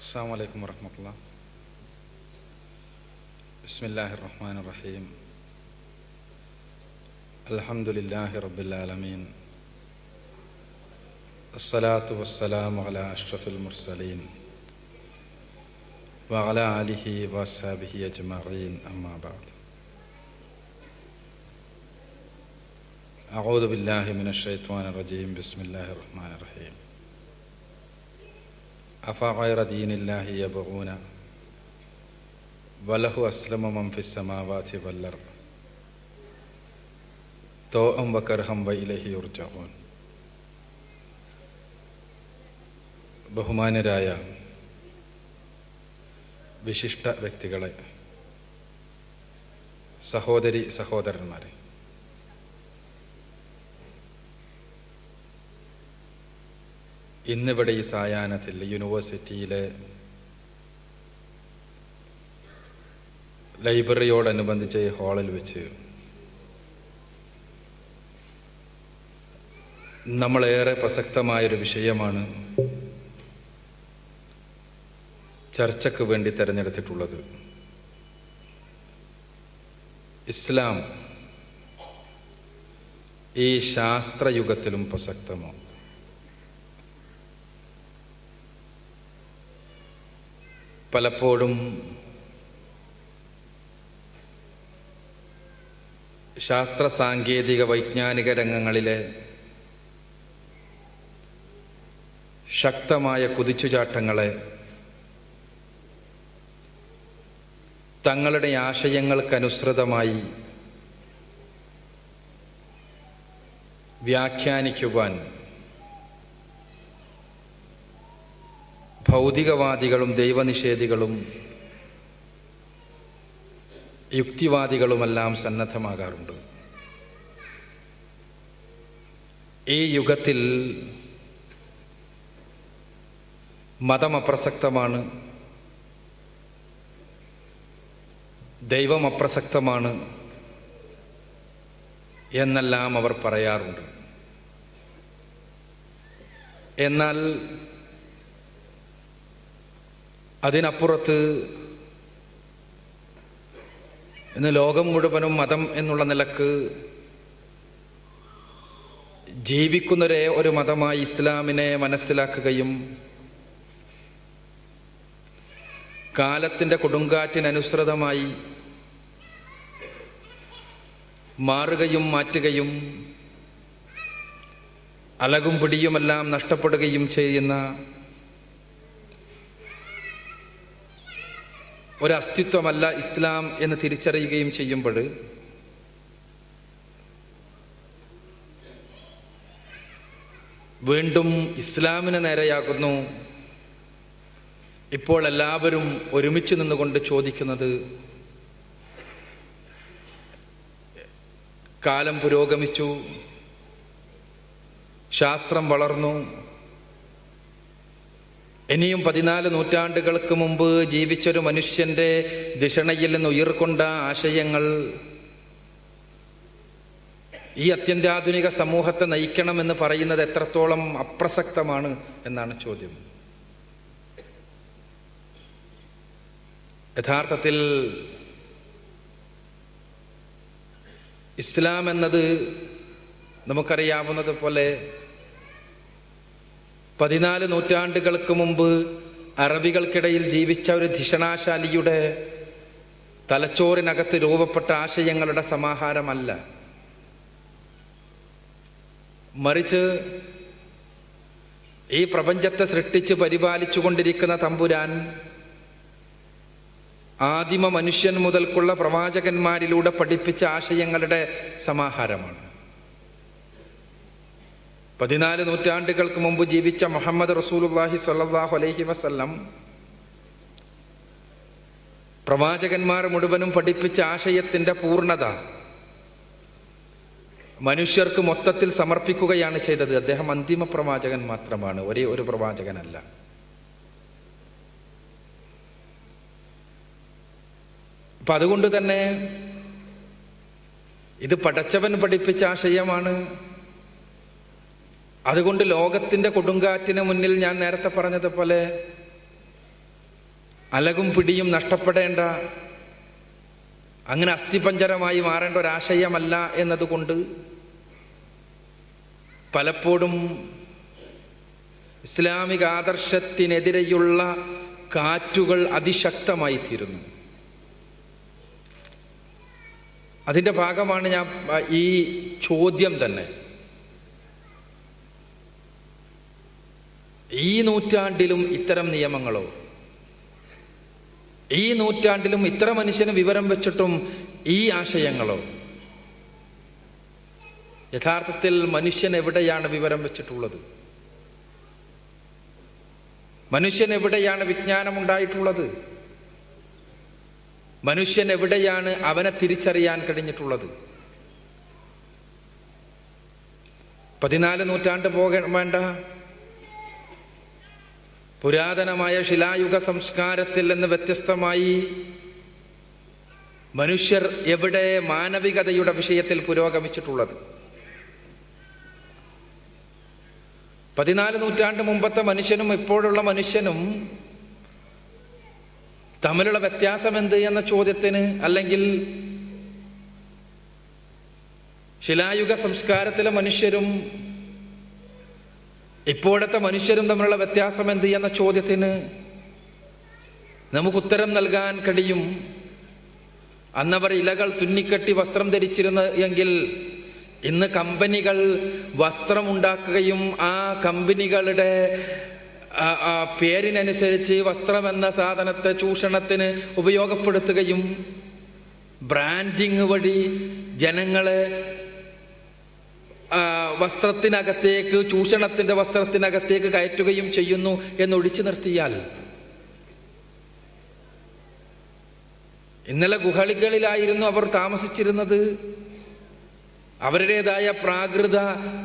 السلام عليكم ورحمة الله بسم الله الرحمن الرحيم الحمد لله رب العالمين الصلاة والسلام على أشرف المرسلين وعلى آله وأصحابه أجمعين أما بعد أعوذ بالله من الشيطان الرجيم بسم الله الرحمن الرحيم أفغير دين الله يبغون وله أسلم من في السماوات والأرض طوءا وكرها وإليه يرجعون ബഹുമാനരായ വിശിഷ്ട വ്യക്തികളെ സഹോദരി സഹോദരന്മാരെ ഇന്നിവിടെ ഈ സായാഹ്നത്തിൽ യൂണിവേഴ്സിറ്റിയിലെ ലൈബ്രറിയോടനുബന്ധിച്ച് ഈ ഹാളിൽ വെച്ച് നമ്മളേറെ പ്രസക്തമായൊരു വിഷയമാണ് ചർച്ചയ്ക്ക് വേണ്ടി തിരഞ്ഞെടുത്തിട്ടുള്ളത് ഇസ്ലാം ഈ ശാസ്ത്രയുഗത്തിലും പ്രസക്തമോ പലപ്പോഴും ശാസ്ത്ര സാങ്കേതിക വൈജ്ഞാനിക രംഗങ്ങളിലെ ശക്തമായ കുതിച്ചുചാട്ടങ്ങളെ തങ്ങളുടെ ആശയങ്ങൾക്കനുസൃതമായി വ്യാഖ്യാനിക്കുവാൻ ഭൗതികവാദികളും ദൈവനിഷേധികളും യുക്തിവാദികളുമെല്ലാം സന്നദ്ധമാകാറുണ്ട് ഈ യുഗത്തിൽ മതം അപ്രസക്തമാണ് ദൈവം അപ്രസക്തമാണ് എന്നെല്ലാം അവർ പറയാറുണ്ട് എന്നാൽ അതിനപ്പുറത്ത് ഇന്ന് ലോകം മുഴുവനും മതം എന്നുള്ള നിലക്ക് ജീവിക്കുന്നൊരേ ഒരു മതമായി ഇസ്ലാമിനെ മനസ്സിലാക്കുകയും കാലത്തിൻ്റെ കൊടുങ്കാറ്റിനനുസൃതമായി മാറുകയും മാറ്റുകയും അലകും പിടിയുമെല്ലാം നഷ്ടപ്പെടുകയും ചെയ്യുന്ന ഒരു അസ്തിത്വമല്ല ഇസ്ലാം എന്ന് തിരിച്ചറിയുകയും ചെയ്യുമ്പോൾ വീണ്ടും ഇസ്ലാമിന് നേരെയാകുന്നു ഇപ്പോൾ എല്ലാവരും ഒരുമിച്ച് നിന്നുകൊണ്ട് ചോദിക്കുന്നത് കാലം പുരോഗമിച്ചു ശാസ്ത്രം വളർന്നു ഇനിയും പതിനാല് നൂറ്റാണ്ടുകൾക്ക് മുമ്പ് ജീവിച്ചൊരു മനുഷ്യന്റെ ധിഷണയിൽ നിന്ന് ഉയർക്കൊണ്ട ആശയങ്ങൾ ഈ അത്യന്താധുനിക സമൂഹത്തെ നയിക്കണമെന്ന് പറയുന്നത് എത്രത്തോളം അപ്രസക്തമാണ് എന്നാണ് ചോദ്യം യഥാർത്ഥത്തിൽ ഇസ്ലാം എന്നത് നമുക്കറിയാവുന്നത് പോലെ പതിനാല് നൂറ്റാണ്ടുകൾക്ക് മുമ്പ് അറബികൾക്കിടയിൽ ജീവിച്ച ഒരു ധിഷണാശാലിയുടെ തലച്ചോറിനകത്ത് രൂപപ്പെട്ട ആശയങ്ങളുടെ സമാഹാരമല്ല മറിച്ച് ഈ പ്രപഞ്ചത്തെ സൃഷ്ടിച്ച് പരിപാലിച്ചു കൊണ്ടിരിക്കുന്ന തമ്പുരാൻ ആദിമ മനുഷ്യൻ മുതൽക്കുള്ള പ്രവാചകന്മാരിലൂടെ പഠിപ്പിച്ച ആശയങ്ങളുടെ സമാഹാരമാണ് പതിനാല് നൂറ്റാണ്ടുകൾക്ക് മുമ്പ് ജീവിച്ച മുഹമ്മദ് റസൂലുല്ലാഹി സ്വല്ലല്ലാഹു അലൈഹി വസല്ലം പ്രവാചകന്മാർ മുഴുവനും പഠിപ്പിച്ച ആശയത്തിന്റെ പൂർണ്ണത മനുഷ്യർക്ക് മൊത്തത്തിൽ സമർപ്പിക്കുകയാണ് ചെയ്തത് അദ്ദേഹം അന്തിമ പ്രവാചകൻ മാത്രമാണ് ഒരേ ഒരു പ്രവാചകനല്ല അപ്പൊ അതുകൊണ്ട് തന്നെ ഇത് പടച്ചവൻ പഠിപ്പിച്ച ആശയമാണ് അതുകൊണ്ട് ലോകത്തിന്റെ കൊടുങ്കാറ്റിന് മുന്നിൽ ഞാൻ നേരത്തെ പറഞ്ഞതുപോലെ അലകും പിടിയും നഷ്ടപ്പെടേണ്ട അങ്ങനെ അസ്ഥിപഞ്ചരമായി മാറേണ്ട ഒരാശയമല്ല എന്നതുകൊണ്ട് പലപ്പോഴും ഇസ്ലാമിക ആദർശത്തിനെതിരെയുള്ള കാറ്റുകൾ അതിശക്തമായി തീരുന്നു അതിൻ്റെ ഭാഗമാണ് ഞാൻ ആ, ഈ ചോദ്യം തന്നെ ഈ നൂറ്റാണ്ടിലും ഇത്തരം നിയമങ്ങളോ ഈ നൂറ്റാണ്ടിലും ഇത്ര മനുഷ്യന് വിവരം വെച്ചിട്ടും ഈ ആശയങ്ങളോ യഥാർത്ഥത്തിൽ മനുഷ്യൻ എവിടെയാണ് വിവരം വെച്ചിട്ടുള്ളത് മനുഷ്യൻ എവിടെയാണ് വിജ്ഞാനം ഉണ്ടായിട്ടുള്ളത് മനുഷ്യൻ എവിടെയാണ് അവനെ തിരിച്ചറിയാൻ കഴിഞ്ഞിട്ടുള്ളത് പതിനാല് നൂറ്റാണ്ട് പോക വേണ്ട പുരാതനമായ ശിലായുഗ സംസ്കാരത്തിൽ നിന്ന് വ്യത്യസ്തമായി മനുഷ്യർ എവിടെ മാനവികതയുടെ വിഷയത്തിൽ പുരോഗമിച്ചിട്ടുള്ളത് പതിനാല് നൂറ്റാണ്ട് മുമ്പത്തെ മനുഷ്യനും ഇപ്പോഴുള്ള മനുഷ്യനും തമ്മിലുള്ള വ്യത്യാസം എന്ത് എന്ന ചോദ്യത്തിന് അല്ലെങ്കിൽ ശിലായുഗ സംസ്കാരത്തിലെ മനുഷ്യരും ഇപ്പോഴത്തെ മനുഷ്യരും തമ്മിലുള്ള വ്യത്യാസം എന്ത് എന്ന ചോദ്യത്തിന് നമുക്ക് ഉത്തരം നൽകാൻ കഴിയും അന്നവർ ഇലകൾ തുന്നിക്കെട്ടി വസ്ത്രം ധരിച്ചിരുന്ന എങ്കിൽ ഇന്ന് കമ്പനികൾ വസ്ത്രമുണ്ടാക്കുകയും ആ കമ്പനികളുടെ ആ, ആ, പേരിനനുസരിച്ച് വസ്ത്രം എന്ന സാധനത്തെ ചൂഷണത്തിന് ഉപയോഗപ്പെടുത്തുകയും ബ്രാൻഡിങ് വഴി ജനങ്ങളെ ആ, വസ്ത്രത്തിനകത്തേക്ക് ചൂഷണത്തിന്റെ വസ്ത്രത്തിനകത്തേക്ക് കയറ്റുകയും ചെയ്യുന്നു എന്നൊഴിച്ചു നിർത്തിയാൽ ഇന്നലെ ഗുഹളികളിലായിരുന്നു അവർ താമസിച്ചിരുന്നത് അവരുടേതായ പ്രാകൃത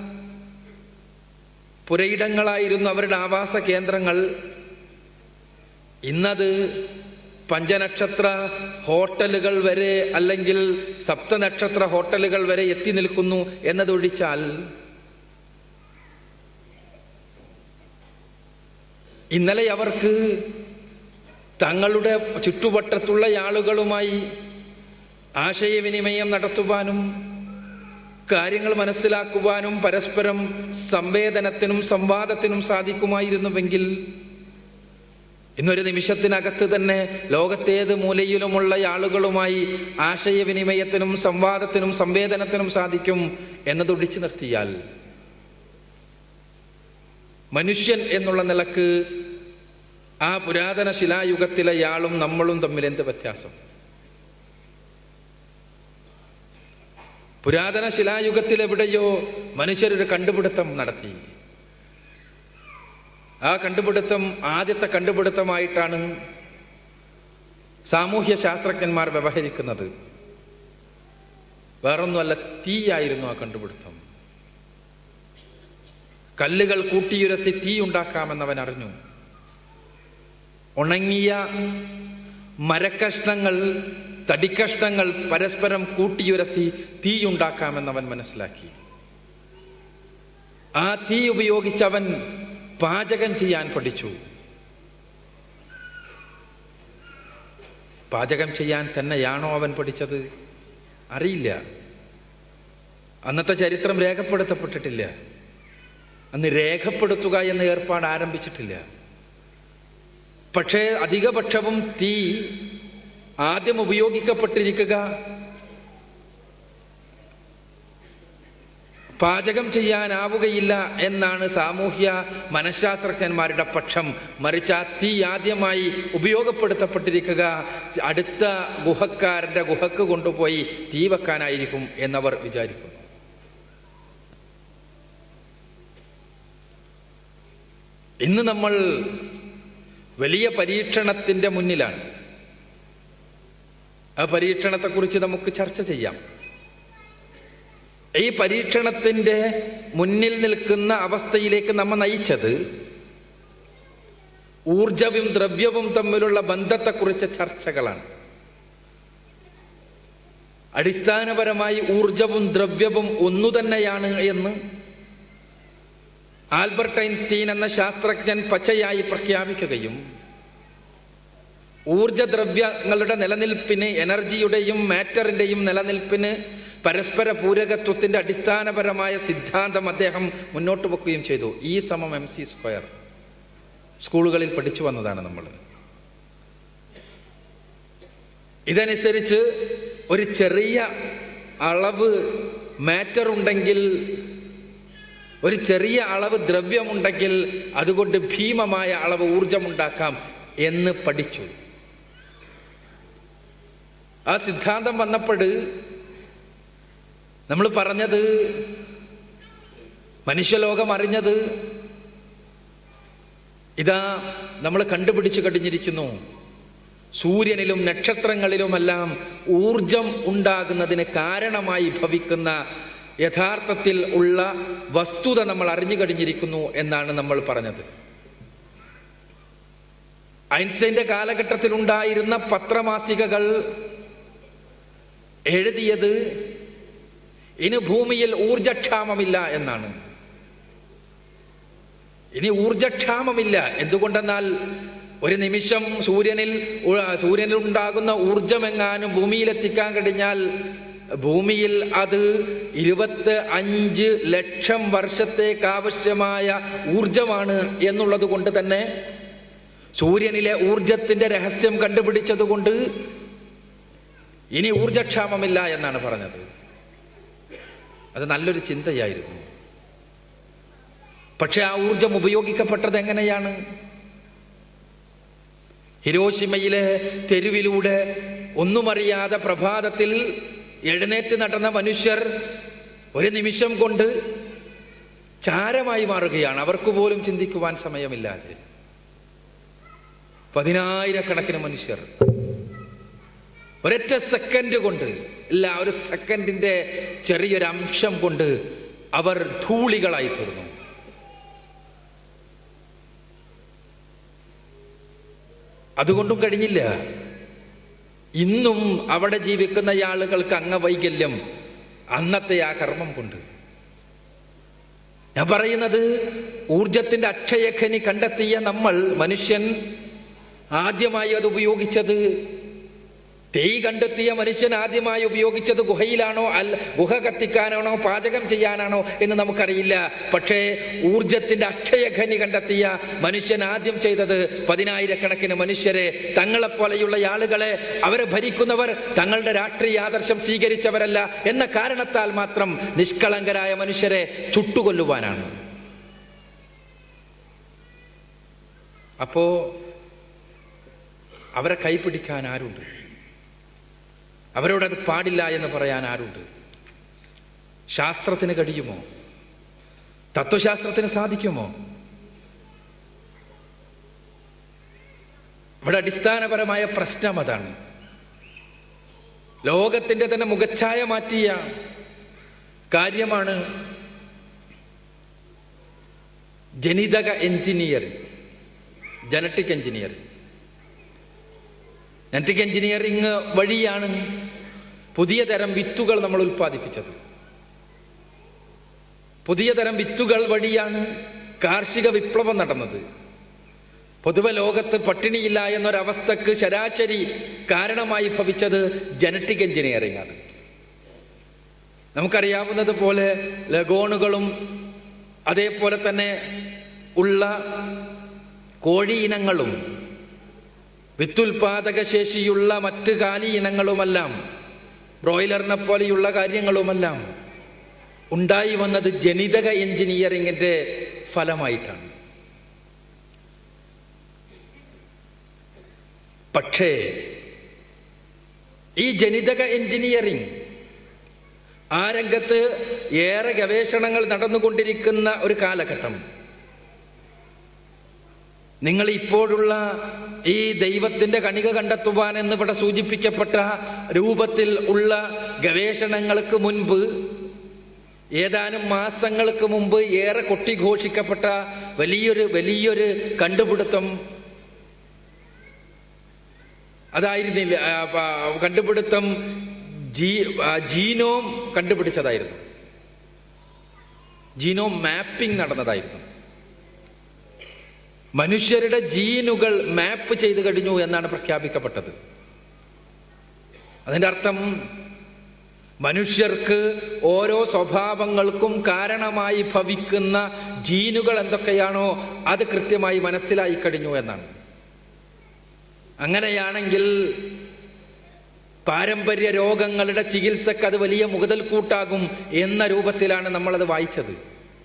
പുരയിടങ്ങളായിരുന്നു അവരുടെ ആവാസ കേന്ദ്രങ്ങൾ ഇന്നത് പഞ്ചനക്ഷത്ര ഹോട്ടലുകൾ വരെ അല്ലെങ്കിൽ സപ്തനക്ഷത്ര ഹോട്ടലുകൾ വരെ എത്തി നിൽക്കുന്നു എന്നതൊഴിച്ചാൽ ഇന്നലെ അവർക്ക് തങ്ങളുടെ ചുറ്റുവട്ടത്തുള്ള ആളുകളുമായി ആശയവിനിമയം നടത്തുവാനും കാര്യങ്ങൾ മനസ്സിലാക്കുവാനും പരസ്പരം സംവേദനത്തിനും സംവാദത്തിനും സാധിക്കുമായിരുന്നുവെങ്കിൽ ഇന്നൊരു നിമിഷത്തിനകത്ത് തന്നെ ലോകത്തേത് മൂലയിലുമുള്ള ആളുകളുമായി ആശയവിനിമയത്തിനും സംവാദത്തിനും സംവേദനത്തിനും സാധിക്കും എന്നതൊഴിച്ചു നിർത്തിയാൽ മനുഷ്യൻ എന്നുള്ള നിലക്ക് ആ പുരാതന ശിലായുഗത്തിലെ ആളും നമ്മളും തമ്മിൽ എന്ത് വ്യത്യാസം പുരാതന ശിലായുഗത്തിൽ എവിടെയോ മനുഷ്യരൊരു കണ്ടുപിടുത്തം നടത്തി ആ കണ്ടുപിടുത്തം ആദ്യത്തെ കണ്ടുപിടുത്തമായിട്ടാണ് സാമൂഹ്യ ശാസ്ത്രജ്ഞന്മാർ വ്യവഹരിക്കുന്നത് വേറൊന്നുമല്ല തീയായിരുന്നു ആ കണ്ടുപിടുത്തം കല്ലുകൾ കൂട്ടിയുരസി തീ ഉണ്ടാക്കാമെന്നവൻ അറിഞ്ഞു ഉണങ്ങിയ മരക്കഷ്ണങ്ങൾ തടിക്കഷ്ണങ്ങൾ പരസ്പരം കൂട്ടിയുരസി തീയുണ്ടാക്കാമെന്നവൻ മനസ്സിലാക്കി ആ തീ ഉപയോഗിച്ചവൻ പാചകം ചെയ്യാൻ പഠിച്ചു പാചകം ചെയ്യാൻ തന്നെയാണോ അവൻ പഠിച്ചത് അറിയില്ല അന്നത്തെ ചരിത്രം രേഖപ്പെടുത്തപ്പെട്ടിട്ടില്ല അന്ന് രേഖപ്പെടുത്തുക എന്ന ഏർപ്പാട് ആരംഭിച്ചിട്ടില്ല പക്ഷേ അധികപക്ഷവും തീ ആദ്യം ഉപയോഗിക്കപ്പെട്ടിരിക്കുക പാചകം ചെയ്യാനാവുകയില്ല എന്നാണ് സാമൂഹ്യ മനഃശാസ്ത്രജ്ഞന്മാരുടെ പക്ഷം മറിച്ച് ആ തീ ആദ്യമായി ഉപയോഗപ്പെടുത്തപ്പെട്ടിരിക്കുക അടുത്ത ഗുഹക്കാരന്റെ ഗുഹക്ക് കൊണ്ടുപോയി തീ വെക്കാനായിരിക്കും എന്നവർ വിചാരിക്കുന്നു ഇന്ന് നമ്മൾ വലിയ പരീക്ഷണത്തിന്റെ മുന്നിലാണ് ആ പരീക്ഷണത്തെക്കുറിച്ച് നമുക്ക് ചർച്ച ചെയ്യാം ഈ പരീക്ഷണത്തിന്റെ മുന്നിൽ നിൽക്കുന്ന അവസ്ഥയിലേക്ക് നമ്മ നയിച്ചത് ഊർജവും ദ്രവ്യവും തമ്മിലുള്ള ബന്ധത്തെക്കുറിച്ച ചർച്ചകളാണ് അടിസ്ഥാനപരമായി ഊർജവും ദ്രവ്യവും ഒന്നു തന്നെയാണ് എന്ന് ആൽബർട്ട് ഐൻസ്റ്റീൻ എന്ന ശാസ്ത്രജ്ഞൻ പച്ചയായി പ്രഖ്യാപിക്കുകയും ഊർജദ്രവ്യങ്ങളുടെ നിലനിൽപ്പിന് എനർജിയുടെയും മാറ്ററിന്റെയും നിലനിൽപ്പിന് പരസ്പര പൂരകത്വത്തിന്റെ അടിസ്ഥാനപരമായ സിദ്ധാന്തം അദ്ദേഹം മുന്നോട്ട് വെക്കുകയും ചെയ്തു ഈ സമം എം സി സ്ക്വയർ സ്കൂളുകളിൽ പഠിച്ചു വന്നതാണ് നമ്മൾ ഇതനുസരിച്ച് ഒരു ചെറിയ അളവ് മാറ്റർ ഉണ്ടെങ്കിൽ ഒരു ചെറിയ അളവ് ദ്രവ്യമുണ്ടെങ്കിൽ അതുകൊണ്ട് ഭീമമായ അളവ് ഊർജമുണ്ടാക്കാം എന്ന് പഠിച്ചു ആ സിദ്ധാന്തം വന്നപ്പോൾ നമ്മൾ പറഞ്ഞത് മനുഷ്യലോകം അറിഞ്ഞത് ഇതാ നമ്മൾ കണ്ടുപിടിച്ചു കഴിഞ്ഞിരിക്കുന്നു സൂര്യനിലും നക്ഷത്രങ്ങളിലുമെല്ലാം ഊർജം ഉണ്ടാകുന്നതിന് കാരണമായി ഭവിക്കുന്ന യഥാർത്ഥത്തിൽ ഉള്ള വസ്തുത നമ്മൾ അറിഞ്ഞു കഴിഞ്ഞിരിക്കുന്നു എന്നാണ് നമ്മൾ പറഞ്ഞത് ഐൻസ്റ്റൈന്റെ കാലഘട്ടത്തിൽ ഉണ്ടായിരുന്ന പത്രമാസികകൾ എഴുതിയത് ഇനി ഭൂമിയിൽ ഊർജക്ഷാമമില്ല എന്നാണ് ഇനി ഊർജക്ഷാമമില്ല എന്തുകൊണ്ടെന്നാൽ ഒരു നിമിഷം സൂര്യനിൽ ഉ- സൂര്യനിൽ ഉണ്ടാകുന്ന ഊർജമെങ്ങാനും ഭൂമിയിലെത്തിക്കാൻ കഴിഞ്ഞാൽ ഭൂമിയിൽ അത് ഇരുപത്തി അഞ്ച് ലക്ഷം വർഷത്തേക്ക് ആവശ്യമായ ഊർജമാണ് എന്നുള്ളത് കൊണ്ട് തന്നെ സൂര്യനിലെ ഊർജത്തിന്റെ രഹസ്യം കണ്ടുപിടിച്ചത് കൊണ്ട് ഇനി ഊർജക്ഷാമമില്ല എന്നാണ് പറഞ്ഞത് അത് നല്ലൊരു ചിന്തയായിരുന്നു പക്ഷെ ആ ഊർജം ഉപയോഗിക്കപ്പെട്ടത് എങ്ങനെയാണ് ഹിരോഷിമയിലെ തെരുവിലൂടെ ഒന്നുമറിയാതെ പ്രഭാതത്തിൽ എഴുന്നേറ്റ് നടന്ന മനുഷ്യർ ഒരു നിമിഷം കൊണ്ട് ചാരമായി മാറുകയാണ് അവർക്ക് പോലും ചിന്തിക്കുവാൻ സമയമില്ലാതെ പതിനായിരക്കണക്കിന് മനുഷ്യർ ഒരൊറ്റ സെക്കൻഡ് കൊണ്ട് ഇല്ല ഒരു സെക്കൻഡിന്റെ ചെറിയൊരു അംശം കൊണ്ട് അവർ ധൂളികളായി തീർന്നു അതുകൊണ്ടും കഴിഞ്ഞില്ല ഇന്നും അവിടെ ജീവിക്കുന്ന ആളുകൾക്ക് അംഗവൈകല്യം അന്നത്തെ ആ കർമ്മം കൊണ്ട് ഞാൻ പറയുന്നത് ഊർജത്തിന്റെ അക്ഷയഖനി കണ്ടെത്തിയ നമ്മൾ മനുഷ്യൻ ആദ്യമായി അത് ഉപയോഗിച്ചത് തീ കണ്ടെത്തിയ മനുഷ്യൻ ആദ്യമായി ഉപയോഗിച്ചത് ഗുഹയിലാണോ അല്ല ഗുഹ കത്തിക്കാനാണോ പാചകം ചെയ്യാനാണോ എന്ന് നമുക്കറിയില്ല പക്ഷേ ഊർജത്തിന്റെ അക്ഷയഖനി കണ്ടെത്തിയ മനുഷ്യൻ ആദ്യം ചെയ്തത് പതിനായിരക്കണക്കിന് മനുഷ്യരെ തങ്ങളെപ്പോലെയുള്ള ആളുകളെ അവരെ ഭരിക്കുന്നവർ തങ്ങളുടെ രാഷ്ട്രീയ ആദർശം സ്വീകരിച്ചവരല്ല എന്ന കാരണത്താൽ മാത്രം നിഷ്കളങ്കരായ മനുഷ്യരെ ചുട്ടുകൊല്ലുവാനാണ് അപ്പോ അവരെ കൈപിടിക്കാൻ ആരുണ്ട് അവരോടത് പാടില്ല എന്ന് പറയാൻ ആരുണ്ട് ശാസ്ത്രത്തിന് കഴിയുമോ തത്വശാസ്ത്രത്തിന് സാധിക്കുമോ ഇവിടെ അടിസ്ഥാനപരമായ പ്രശ്നം അതാണ് ലോകത്തിന്റെ തന്നെ മുഖച്ഛായ മാറ്റിയ കാര്യമാണ് ജനിതക engineering genetic engineering genetic engineering വഴിയാണ് പുതിയ തരം വിത്തുകൾ നമ്മൾ ഉൽപ്പാദിപ്പിച്ചത് പുതിയ തരം വിത്തുകൾ വഴിയാണ് കാർഷിക വിപ്ലവം നടന്നത് പൊതുവെ ലോകത്ത് പട്ടിണിയില്ല എന്നൊരവസ്ഥക്ക് ശരാശരി കാരണമായി ഭവിച്ചത് ജനറ്റിക് എഞ്ചിനീയറിംഗ് ആണ് നമുക്കറിയാവുന്നത് പോലെ ലഗോണുകളും അതേപോലെ തന്നെ ഉള്ള കോഴി ഇനങ്ങളും വിത്തുൽപാദക ശേഷിയുള്ള മറ്റ് കാലി ഇനങ്ങളുമെല്ലാം ബ്രോയിലറിനെ പോലെയുള്ള കാര്യങ്ങളുമെല്ലാം ഉണ്ടായി വന്നത് ജനിതക എഞ്ചിനീയറിംഗിന്റെ ഫലമായിട്ടാണ് പക്ഷേ ഈ ജനിതക എഞ്ചിനീയറിംഗ് ആ രംഗത്ത് ഏറെ ഗവേഷണങ്ങൾ നടന്നുകൊണ്ടിരിക്കുന്ന ഒരു കാലഘട്ടം നിങ്ങൾ ഇപ്പോഴുള്ള ഈ ദൈവത്തിന്റെ കണിക കണ്ടെത്തുവാൻ എന്ന് ഇവിടെ സൂചിപ്പിക്കപ്പെട്ട രൂപത്തിൽ ഉള്ള ഗവേഷണങ്ങൾക്ക് മുൻപ് ഏതാനും മാസങ്ങൾക്ക് മുമ്പ് ഏറെ കൊട്ടിഘോഷിക്കപ്പെട്ട വലിയൊരു വലിയൊരു കണ്ടുപിടുത്തം അതായിരുന്നില്ല ആ, ആ, കണ്ടുപിടുത്തം ജീ ആ, ജീനോം കണ്ടുപിടിച്ചതായിരുന്നു ജീനോം മാപ്പിംഗ് നടന്നതായിരുന്നു മനുഷ്യരുടെ ജീനുകൾ മാപ്പ് ചെയ്തു കഴിഞ്ഞു എന്നാണ് പ്രഖ്യാപിക്കപ്പെട്ടത് അതിന്റെ അർത്ഥം മനുഷ്യർക്ക് ഓരോ സ്വഭാവങ്ങൾക്കും കാരണമായി ഭവിക്കുന്ന ജീനുകൾ എന്തൊക്കെയാണോ അത് കൃത്യമായി മനസ്സിലായി കഴിഞ്ഞു എന്നാണ് അങ്ങനെയാണെങ്കിൽ പാരമ്പര്യ രോഗങ്ങളുടെ ചികിത്സക്ക് അത് വലിയ മുതൽക്കൂട്ടാകും എന്ന രൂപത്തിലാണ് നമ്മളത് വായിച്ചത്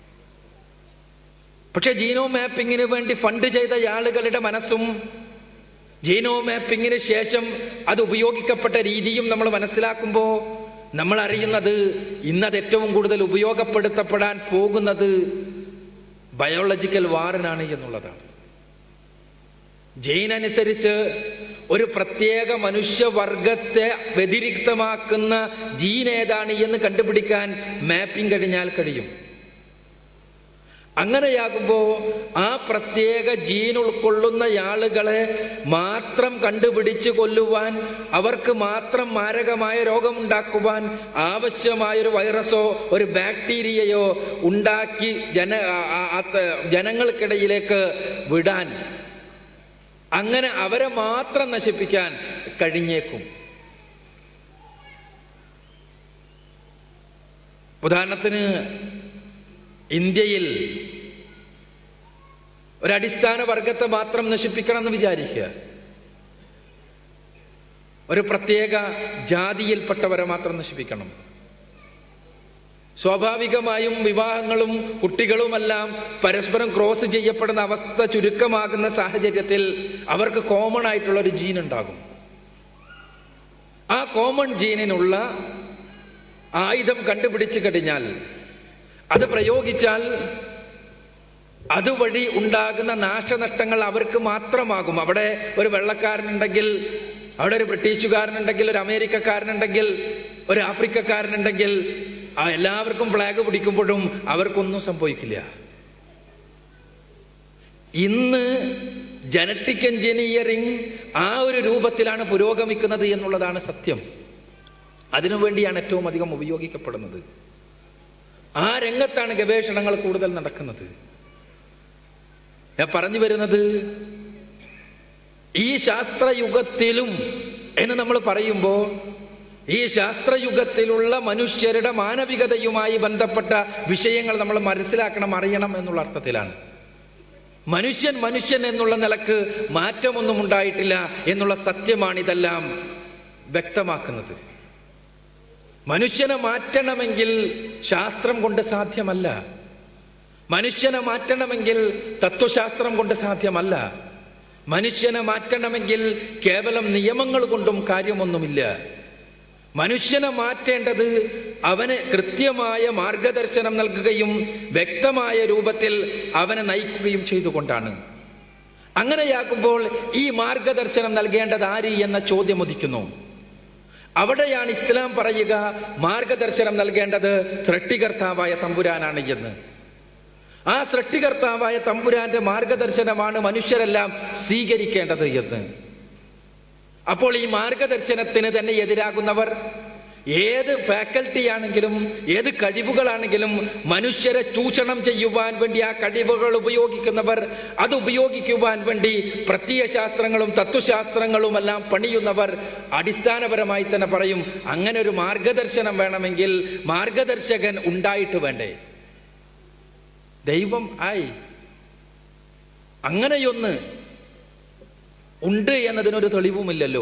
പക്ഷെ ജീനോ മാപ്പിങ്ങിന് വേണ്ടി ഫണ്ട് ചെയ്ത ആളുകളുടെ മനസ്സും ജീനോ മാപ്പിങ്ങിന് ശേഷം അത് ഉപയോഗിക്കപ്പെട്ട രീതിയും നമ്മൾ മനസ്സിലാക്കുമ്പോൾ നമ്മൾ അറിയുന്നത് ഇന്നത് ഏറ്റവും കൂടുതൽ ഉപയോഗപ്പെടുത്തപ്പെടാൻ പോകുന്നത് ബയോളജിക്കൽ വാറിനാണ് എന്നുള്ളതാണ് ജെയിൻ അനുസരിച്ച് ഒരു പ്രത്യേക മനുഷ്യവർഗത്തെ വ്യതിരിക്തമാക്കുന്ന ജീൻ ഏതാണ് എന്ന് കണ്ടുപിടിക്കാൻ മാപ്പിംഗ് കഴിഞ്ഞാൽ കഴിയും അങ്ങനെയാകുമ്പോൾ ആ പ്രത്യേക ജീൻ ഉൾക്കൊള്ളുന്ന ആളുകളെ മാത്രം കണ്ടുപിടിച്ച് കൊല്ലുവാൻ അവർക്ക് മാത്രം മാരകമായ രോഗമുണ്ടാക്കുവാൻ ആവശ്യമായൊരു വൈറസോ ഒരു ബാക്ടീരിയയോ ഉണ്ടാക്കി ജന ജനങ്ങൾക്കിടയിലേക്ക് വിടാൻ അങ്ങനെ അവരെ മാത്രം നശിപ്പിക്കാൻ കഴിഞ്ഞേക്കും ഉദാഹരണത്തിന് ഇന്ത്യയിൽ ഒരടിസ്ഥാന വർഗത്തെ മാത്രം നശിപ്പിക്കണം എന്ന് വിചാരിക്കുക ഒരു പ്രത്യേക ജാതിയിൽപ്പെട്ടവരെ മാത്രം നശിപ്പിക്കണം സ്വാഭാവികമായും വിവാഹങ്ങളും കുട്ടികളുമെല്ലാം പരസ്പരം ക്രോസ് ചെയ്യപ്പെടുന്ന അവസ്ഥ ചുരുക്കമാകുന്ന സാഹചര്യത്തിൽ അവർക്ക് കോമൺ ആയിട്ടുള്ള ഒരു ജീൻ ഉണ്ടാകും ആ കോമൺ ജീനിനുള്ള ആയുധം കണ്ടുപിടിച്ചു കഴിഞ്ഞാൽ അത് പ്രയോഗിച്ചാൽ അതുവഴി ഉണ്ടാകുന്ന നാശനഷ്ടങ്ങൾ അവർക്ക് മാത്രമാകും അവിടെ ഒരു വെള്ളക്കാരനുണ്ടെങ്കിൽ അവിടെ ഒരു ബ്രിട്ടീഷുകാരനുണ്ടെങ്കിൽ ഒരു അമേരിക്കക്കാരനുണ്ടെങ്കിൽ ഒരു ആഫ്രിക്കക്കാരനുണ്ടെങ്കിൽ ആ എല്ലാവർക്കും ഫ്ലാഗ് പിടിക്കുമ്പോഴും അവർക്കൊന്നും സംഭവിക്കില്ല ഇന്ന് ജനറ്റിക് എഞ്ചിനീയറിംഗ് ആ ഒരു രൂപത്തിലാണ് പുരോഗമിക്കുന്നത് എന്നുള്ളതാണ് സത്യം അതിനുവേണ്ടിയാണ് ഏറ്റവും അധികം ഉപയോഗിക്കപ്പെടുന്നത് ആ രംഗത്താണ് ഗവേഷണങ്ങൾ കൂടുതൽ നടക്കുന്നത് ഞാൻ പറഞ്ഞു വരുന്നത് ഈ ശാസ്ത്രയുഗത്തിലും എന്ന് നമ്മൾ പറയുമ്പോൾ ഈ ശാസ്ത്രയുഗത്തിലുള്ള മനുഷ്യരുടെ മാനവികതയുമായി ബന്ധപ്പെട്ട വിഷയങ്ങൾ നമ്മൾ മനസ്സിലാക്കണം അറിയണം എന്നുള്ള അർത്ഥത്തിലാണ് മനുഷ്യൻ മനുഷ്യൻ എന്നുള്ള നിലക്ക് മാറ്റമൊന്നും ഉണ്ടായിട്ടില്ല എന്നുള്ള സത്യമാണ് ഇതെല്ലാം വ്യക്തമാക്കുന്നത് മനുഷ്യനെ മാറ്റണമെങ്കിൽ ശാസ്ത്രം കൊണ്ട് സാധ്യമല്ല മനുഷ്യനെ മാറ്റണമെങ്കിൽ തത്വശാസ്ത്രം കൊണ്ട് സാധ്യമല്ല മനുഷ്യനെ മാറ്റണമെങ്കിൽ കേവലം നിയമങ്ങൾ കൊണ്ടും കാര്യമൊന്നുമില്ല മനുഷ്യനെ മാറ്റേണ്ടത് അവന് കൃത്യമായ മാർഗദർശനം നൽകുകയും വ്യക്തമായ രൂപത്തിൽ അവനെ നയിക്കുകയും ചെയ്തുകൊണ്ടാണ് അങ്ങനെയാകുമ്പോൾ ഈ മാർഗദർശനം നൽകേണ്ടത് ആര് എന്ന ചോദ്യം ഉദിക്കുന്നു അവിടെയാണ് ഇസ്ലാം പറയുക മാർഗദർശനം നൽകേണ്ടത് സൃഷ്ടികർത്താവായ തമ്പുരാനാണ് എന്ന് ആ സൃഷ്ടികർത്താവായ തമ്പുരാന്റെ മാർഗദർശനമാണ് മനുഷ്യരെല്ലാം സ്വീകരിക്കേണ്ടത് എന്ന് അപ്പോൾ ഈ മാർഗദർശനത്തിന് തന്നെ എതിരാകുന്നവർ ഏത് ഫാക്കൽറ്റി ആണെങ്കിലും ഏത് കഴിവുകളാണെങ്കിലും മനുഷ്യരെ ചൂഷണം ചെയ്യുവാൻ വേണ്ടി ആ കഴിവുകൾ ഉപയോഗിക്കുന്നവർ അത് ഉപയോഗിക്കുവാൻ വേണ്ടി പ്രത്യയശാസ്ത്രങ്ങളും തത്വശാസ്ത്രങ്ങളും എല്ലാം പണിയുന്നവർ അടിസ്ഥാനപരമായി തന്നെ പറയും അങ്ങനെ ഒരു മാർഗദർശനം വേണമെങ്കിൽ മാർഗദർശകൻ ഉണ്ടായിട്ട് വേണ്ടേ ദൈവം ആയി അങ്ങനെയൊന്ന് ഉണ്ട് എന്നതിനൊരു തെളിവുമില്ലല്ലോ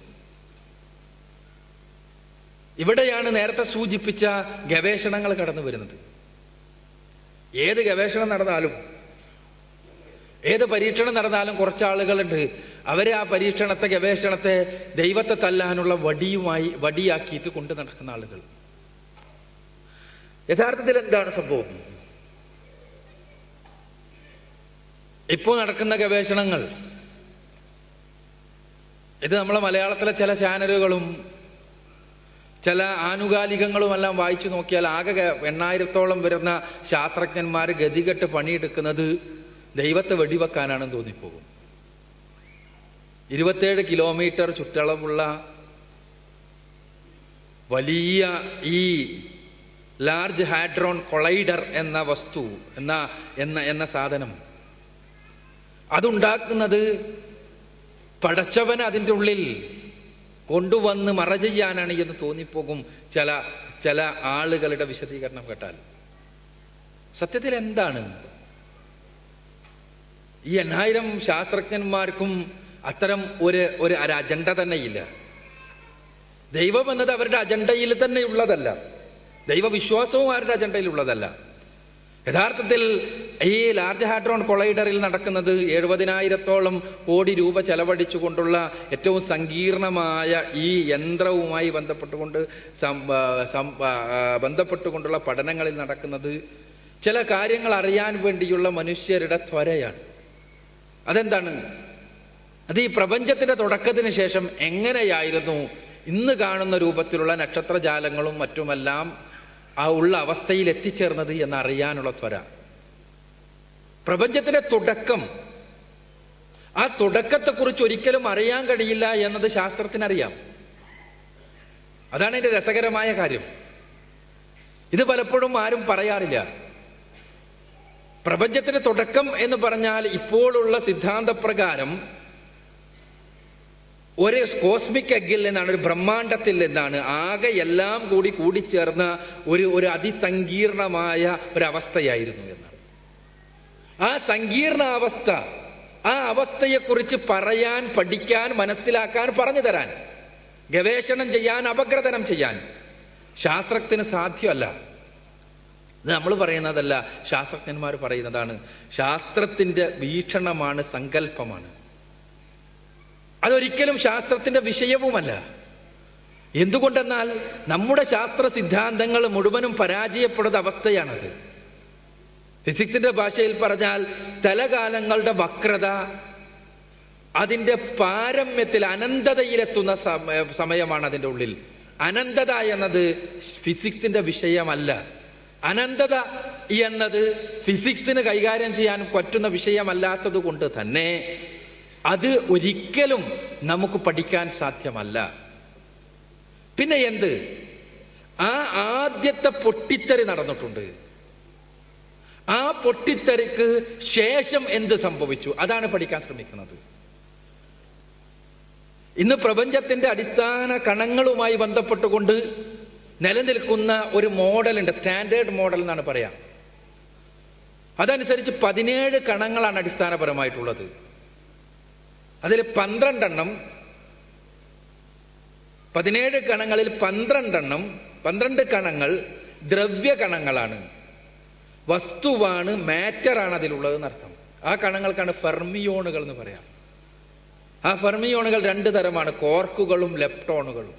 ഇവിടെയാണ് നേരത്തെ സൂചിപ്പിച്ച ഗവേഷണങ്ങൾ കടന്നു വരുന്നത് ഏത് ഗവേഷണം നടന്നാലും ഏത് പരീക്ഷണം നടന്നാലും കുറച്ച് ആളുകളുണ്ട് അവരെ ആ പരീക്ഷണത്തെ ഗവേഷണത്തെ ദൈവത്തെ തല്ലാനുള്ള വടിയുമായി വടിയാക്കിയിട്ട് കൊണ്ടു നടക്കുന്ന ആളുകൾ യഥാർത്ഥത്തിൽ എന്താണ് സംഭവം ഇപ്പോൾ നടക്കുന്ന ഗവേഷണങ്ങൾ ഇത് നമ്മളെ മലയാളത്തിലെ ചില ചാനലുകളും ചില ആനുകാലികങ്ങളുമെല്ലാം വായിച്ചു നോക്കിയാൽ ആകെ എണ്ണായിരത്തോളം വരുന്ന ശാസ്ത്രജ്ഞന്മാർ ഗതികെട്ട് പണിയെടുക്കുന്നത് ദൈവത്തെ വെടിവെക്കാനാണെന്ന് തോന്നിപ്പോകും ഇരുപത്തേഴ് കിലോമീറ്റർ ചുറ്റളവുള്ള വലിയ ഈ ലാർജ് ഹാഡ്രോൺ കൊളൈഡർ എന്ന വസ്തു എന്ന എന്ന എന്ന സാധനം അതുണ്ടാക്കുന്നത് പടച്ചവൻ അതിൻ്റെ ഉള്ളിൽ കൊണ്ടുവന്ന് മറ ചെയ്യാനാണ് എന്ന് തോന്നിപ്പോകും ചില ചില ആളുകളുടെ വിശദീകരണം കേട്ടാൽ സത്യത്തിൽ എന്താണ് ഈ എണ്ണായിരം ശാസ്ത്രജ്ഞന്മാർക്കും അത്തരം ഒരു ഒരു ഒരു അജണ്ട തന്നെയില്ല ദൈവം എന്നത് അവരുടെ അജണ്ടയിൽ തന്നെ ഉള്ളതല്ല ദൈവവിശ്വാസവും അവരുടെ അജണ്ടയിൽ ഉള്ളതല്ല യഥാർത്ഥത്തിൽ ഈ ലാർജ് ഹാഡ്രോൺ കൊളൈഡറിൽ നടക്കുന്നത് എഴുപതിനായിരത്തോളം കോടി രൂപ ചെലവഴിച്ചുകൊണ്ടുള്ള ഏറ്റവും സങ്കീർണമായ ഈ യന്ത്രവുമായി ബന്ധപ്പെട്ടുകൊണ്ട് സം- ആ, സം- ആ, ബന്ധപ്പെട്ടുകൊണ്ടുള്ള പഠനങ്ങളിൽ നടക്കുന്നത് ചില കാര്യങ്ങൾ അറിയാൻ വേണ്ടിയുള്ള മനുഷ്യരുടെ ത്വരയാണ് അതെന്താണ് അത് ഈ പ്രപഞ്ചത്തിന്റെ തുടക്കത്തിന് ശേഷം എങ്ങനെയായിരുന്നു ഇന്ന് കാണുന്ന രൂപത്തിലുള്ള നക്ഷത്രജാലങ്ങളും മറ്റുമെല്ലാം ആ ഉള്ള അവസ്ഥയിൽ എത്തിച്ചേർന്നത് എന്നറിയാനുള്ള ത്വര പ്രപഞ്ചത്തിന്റെ തുടക്കം ആ തുടക്കത്തെക്കുറിച്ച് ഒരിക്കലും അറിയാൻ കഴിയില്ല എന്നത് ശാസ്ത്രത്തിനറിയാം അതാണ് ഇതിന്റെ രസകരമായ കാര്യം ഇത് പലപ്പോഴും ആരും പറയാറില്ല പ്രപഞ്ചത്തിന്റെ തുടക്കം എന്ന് പറഞ്ഞാൽ ഇപ്പോഴുള്ള സിദ്ധാന്തപ്രകാരം ഒരു കോസ്മിക് എഗ്ഗിൽ നിന്നാണ് ഒരു ബ്രഹ്മാണ്ടത്തിൽ നിന്നാണ് ആകെ എല്ലാം കൂടി കൂടിച്ചേർന്ന ഒരു ഒരു അതിസങ്കീർണമായ ഒരവസ്ഥയായിരുന്നു എന്നാണ് ആ സങ്കീർണ അവസ്ഥ ആ അവസ്ഥയെക്കുറിച്ച് പറയാൻ പഠിക്കാൻ മനസ്സിലാക്കാൻ പറഞ്ഞു തരാൻ ഗവേഷണം ചെയ്യാൻ അപഗ്രഥനം ചെയ്യാൻ ശാസ്ത്രത്തിന് സാധ്യമല്ല ഇത് നമ്മൾ പറയുന്നതല്ല ശാസ്ത്രജ്ഞന്മാർ പറയുന്നതാണ് ശാസ്ത്രത്തിന്റെ വീക്ഷണമാണ് സങ്കല്പമാണ് അതൊരിക്കലും ശാസ്ത്രത്തിന്റെ വിഷയവുമല്ല എന്തുകൊണ്ടെന്നാൽ നമ്മുടെ ശാസ്ത്ര സിദ്ധാന്തങ്ങൾ മുഴുവനും പരാജയപ്പെടുന്ന അവസ്ഥയാണത് ഫിസിക്സിന്റെ ഭാഷയിൽ പറഞ്ഞാൽ സ്ഥലകാലങ്ങളുടെ വക്രത അതിന്റെ പാരമ്യത്തിൽ അനന്തതയിലെത്തുന്ന സമയ- സമയമാണ് അതിന്റെ ഉള്ളിൽ അനന്തത എന്നത് ഫിസിക്സിന്റെ വിഷയമല്ല അനന്തത എന്നത് ഫിസിക്സിന് കൈകാര്യം ചെയ്യാൻ പറ്റുന്ന വിഷയമല്ലാത്തത് കൊണ്ട് തന്നെ അത് ഒരിക്കലും നമുക്ക് പഠിക്കാൻ സാധ്യമല്ല പിന്നെ എന്ത് ആ ആദ്യത്തെ പൊട്ടിത്തെറി നടന്നിട്ടുണ്ട് ആ പൊട്ടിത്തെറിക്ക് ശേഷം എന്ത് സംഭവിച്ചു അതാണ് പഠിക്കാൻ ശ്രമിക്കുന്നത് ഇന്ന് പ്രപഞ്ചത്തിന്റെ അടിസ്ഥാന കണങ്ങളുമായി ബന്ധപ്പെട്ടുകൊണ്ട് നിലനിൽക്കുന്ന ഒരു മോഡലുണ്ട് സ്റ്റാൻഡേർഡ് മോഡൽ എന്നാണ് പറയാം അതനുസരിച്ച് പതിനേഴ് കണങ്ങളാണ് അടിസ്ഥാനപരമായിട്ടുള്ളത് അതിൽ പന്ത്രണ്ടെണ്ണം പതിനേഴ് കണങ്ങളിൽ പന്ത്രണ്ടെണ്ണം പന്ത്രണ്ട് കണങ്ങൾ ദ്രവ്യ കണങ്ങളാണ് വസ്തുവാണ് മാറ്ററാണ് അതിലുള്ളത് എന്നർത്ഥം ആ കണങ്ങൾക്കാണ് ഫെർമിയോണുകൾ എന്ന് പറയാം ആ ഫെർമിയോണുകൾ രണ്ട് തരമാണ് കോർക്കുകളും ലെപ്റ്റോണുകളും